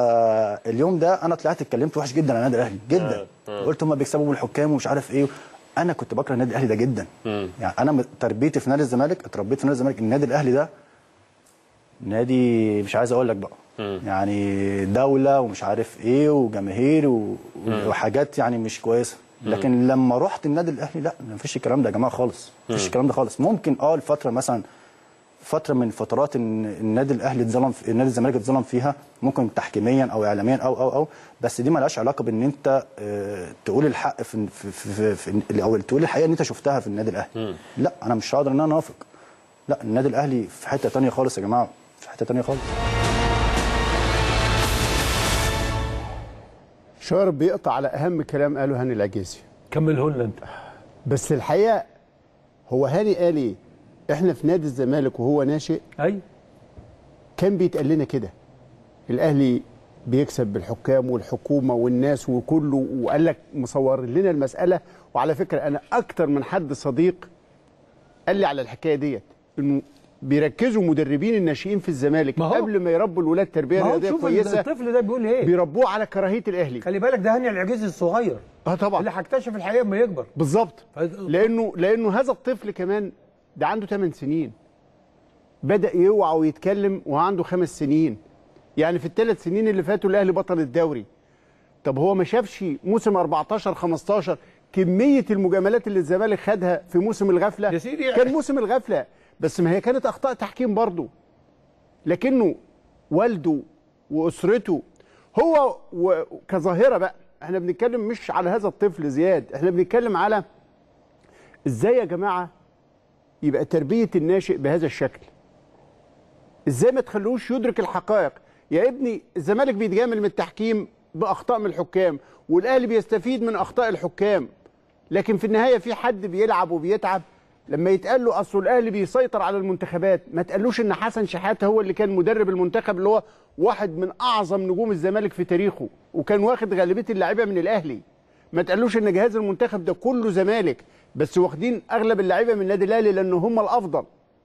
فاليوم ده انا طلعت اتكلمت وحش جدا عن النادي الاهلي جدا قلت هم بيكسبوا بالحكام ومش عارف ايه انا كنت بكره النادي الاهلي ده جدا يعني انا م- تربيتي في نادي الزمالك اتربيت في نادي الزمالك النادي الاهلي ده نادي مش عايز اقول لك بقى يعني دوله ومش عارف ايه وجماهير و... وحاجات يعني مش كويسه لكن لما رحت النادي الاهلي لا مفيش الكلام ده يا جماعه خالص مفيش الكلام ده خالص ممكن اه الفتره مثلا فتره من فترات ان النادي الاهلي اتظلم في النادي الزمالك اتظلم فيها ممكن تحكيميا او اعلاميا او او او بس دي مالهاش علاقه بان انت آه، تقول الحق في في في, في, في او تقول الحقيقه ان انت شفتها في النادي الاهلي لا انا مش هقدر ان انا اوافق لا النادي الاهلي في حته تانية خالص يا جماعه في حته تانية خالص شارب بيقطع على اهم كلام قاله هاني العجيزي كمله لنا انت بس الحقيقه هو هاني قال ايه احنا في نادي الزمالك وهو ناشئ اي كان بيتقال لنا كده الاهلي بيكسب بالحكام والحكومه والناس وكله وقال لك مصور لنا المساله وعلى فكره انا اكتر من حد صديق قال لي على الحكايه ديت انه بيركزوا مدربين الناشئين في الزمالك ما هو- قبل ما يربوا الولاد تربيه ما هو رياضيه شوف كويسه الطفل ده بيقول ايه بيربوه على كراهيه الاهلي خلي بالك ده هاني العجيزي الصغير اه طبعا اللي هيكتشف الحقيقه لما يكبر بالظبط لانه لانه هذا الطفل كمان ده عنده 8 سنين بدا يوعى ويتكلم وهو عنده خمس سنين يعني في الثلاث سنين اللي فاتوا الاهلي بطل الدوري طب هو ما شافش موسم 14 15 كميه المجاملات اللي الزمالك خدها في موسم الغفله يا سيدي كان موسم الغفله بس ما هي كانت اخطاء تحكيم برضه لكنه والده واسرته هو و- كظاهره بقى احنا بنتكلم مش على هذا الطفل زياد احنا بنتكلم على ازاي يا جماعه يبقى تربيه الناشئ بهذا الشكل ازاي ما تخلوش يدرك الحقائق يا ابني الزمالك بيتجامل من التحكيم باخطاء من الحكام والاهلي بيستفيد من اخطاء الحكام لكن في النهايه في حد بيلعب وبيتعب لما يتقال له اصل الاهلي بيسيطر على المنتخبات ما تقالوش ان حسن شحاته هو اللي كان مدرب المنتخب اللي هو واحد من اعظم نجوم الزمالك في تاريخه وكان واخد غالبيه اللعيبه من الاهلي ما تقالوش ان جهاز المنتخب ده كله زمالك بس واخدين اغلب اللعيبه من النادي الاهلي لان هم الافضل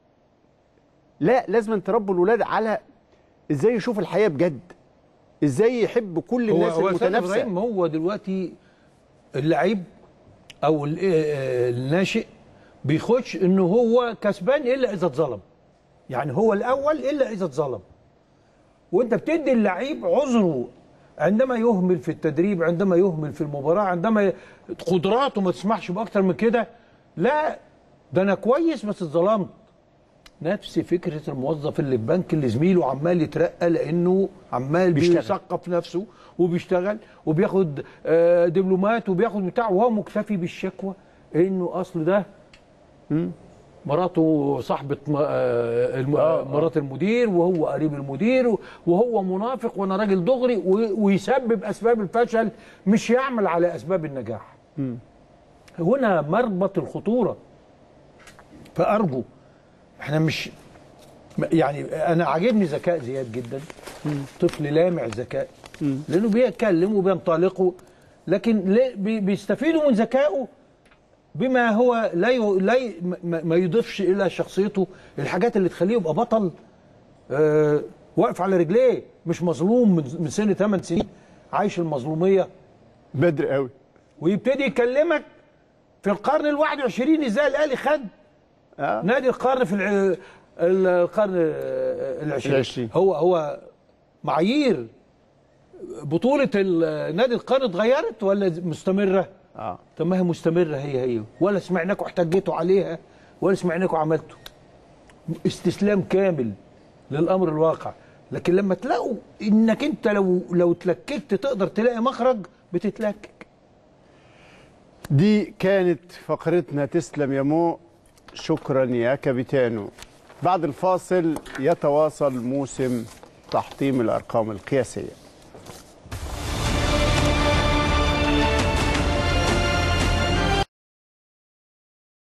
لا لازم تربوا الولاد على ازاي يشوف الحياه بجد ازاي يحب كل هو الناس هو أستاذ المتنافسه ابراهيم هو دلوقتي اللعيب او ال- آه، الناشئ بيخش انه هو كسبان الا اذا اتظلم يعني هو الاول الا اذا اتظلم وانت بتدي اللعيب عذره عندما يهمل في التدريب عندما يهمل في المباراه عندما ي- قدراته ما تسمحش باكتر من كده لا ده انا كويس بس اتظلمت نفس فكره الموظف اللي في بنك اللي زميله عمال يترقى لانه عمال بيشتغل. بيثقف نفسه وبيشتغل وبياخد آه، دبلومات وبياخد بتاع وهو مكتفي بالشكوى انه اصل ده مراته صاحبة م- آه، الم- مرات المدير وهو قريب المدير وهو منافق وانا راجل دغري و- ويسبب اسباب الفشل مش يعمل على اسباب النجاح هنا مربط الخطوره فارجو احنا مش يعني انا عاجبني ذكاء زياد جدا طفل لامع ذكاء لانه بيتكلم وبينطلق لكن ليه- بي- بيستفيدوا من ذكائه بما هو لا ي... لا ي... ما ما يضيفش الى شخصيته الحاجات اللي تخليه يبقى بطل آه واقف على رجليه مش مظلوم من, من سن 8 سنين عايش المظلوميه بدري قوي ويبتدي يكلمك في القرن ال 21 ازاي الاهلي خد آه. نادي القرن في الع... القرن العشرين العشرين. هو هو معايير بطولة ال- نادي القرن اتغيرت ولا مستمرة؟ اه طب ما هي مستمرة هي هي ولا سمعناكم احتجيتوا عليها ولا سمعناكم عملتوا استسلام كامل للأمر الواقع لكن لما تلاقوا انك انت لو لو اتلككت تقدر تلاقي مخرج بتتلكك دي كانت فقرتنا تسلم يا مو شكرا يا كابيتانو بعد الفاصل يتواصل موسم تحطيم الارقام القياسيه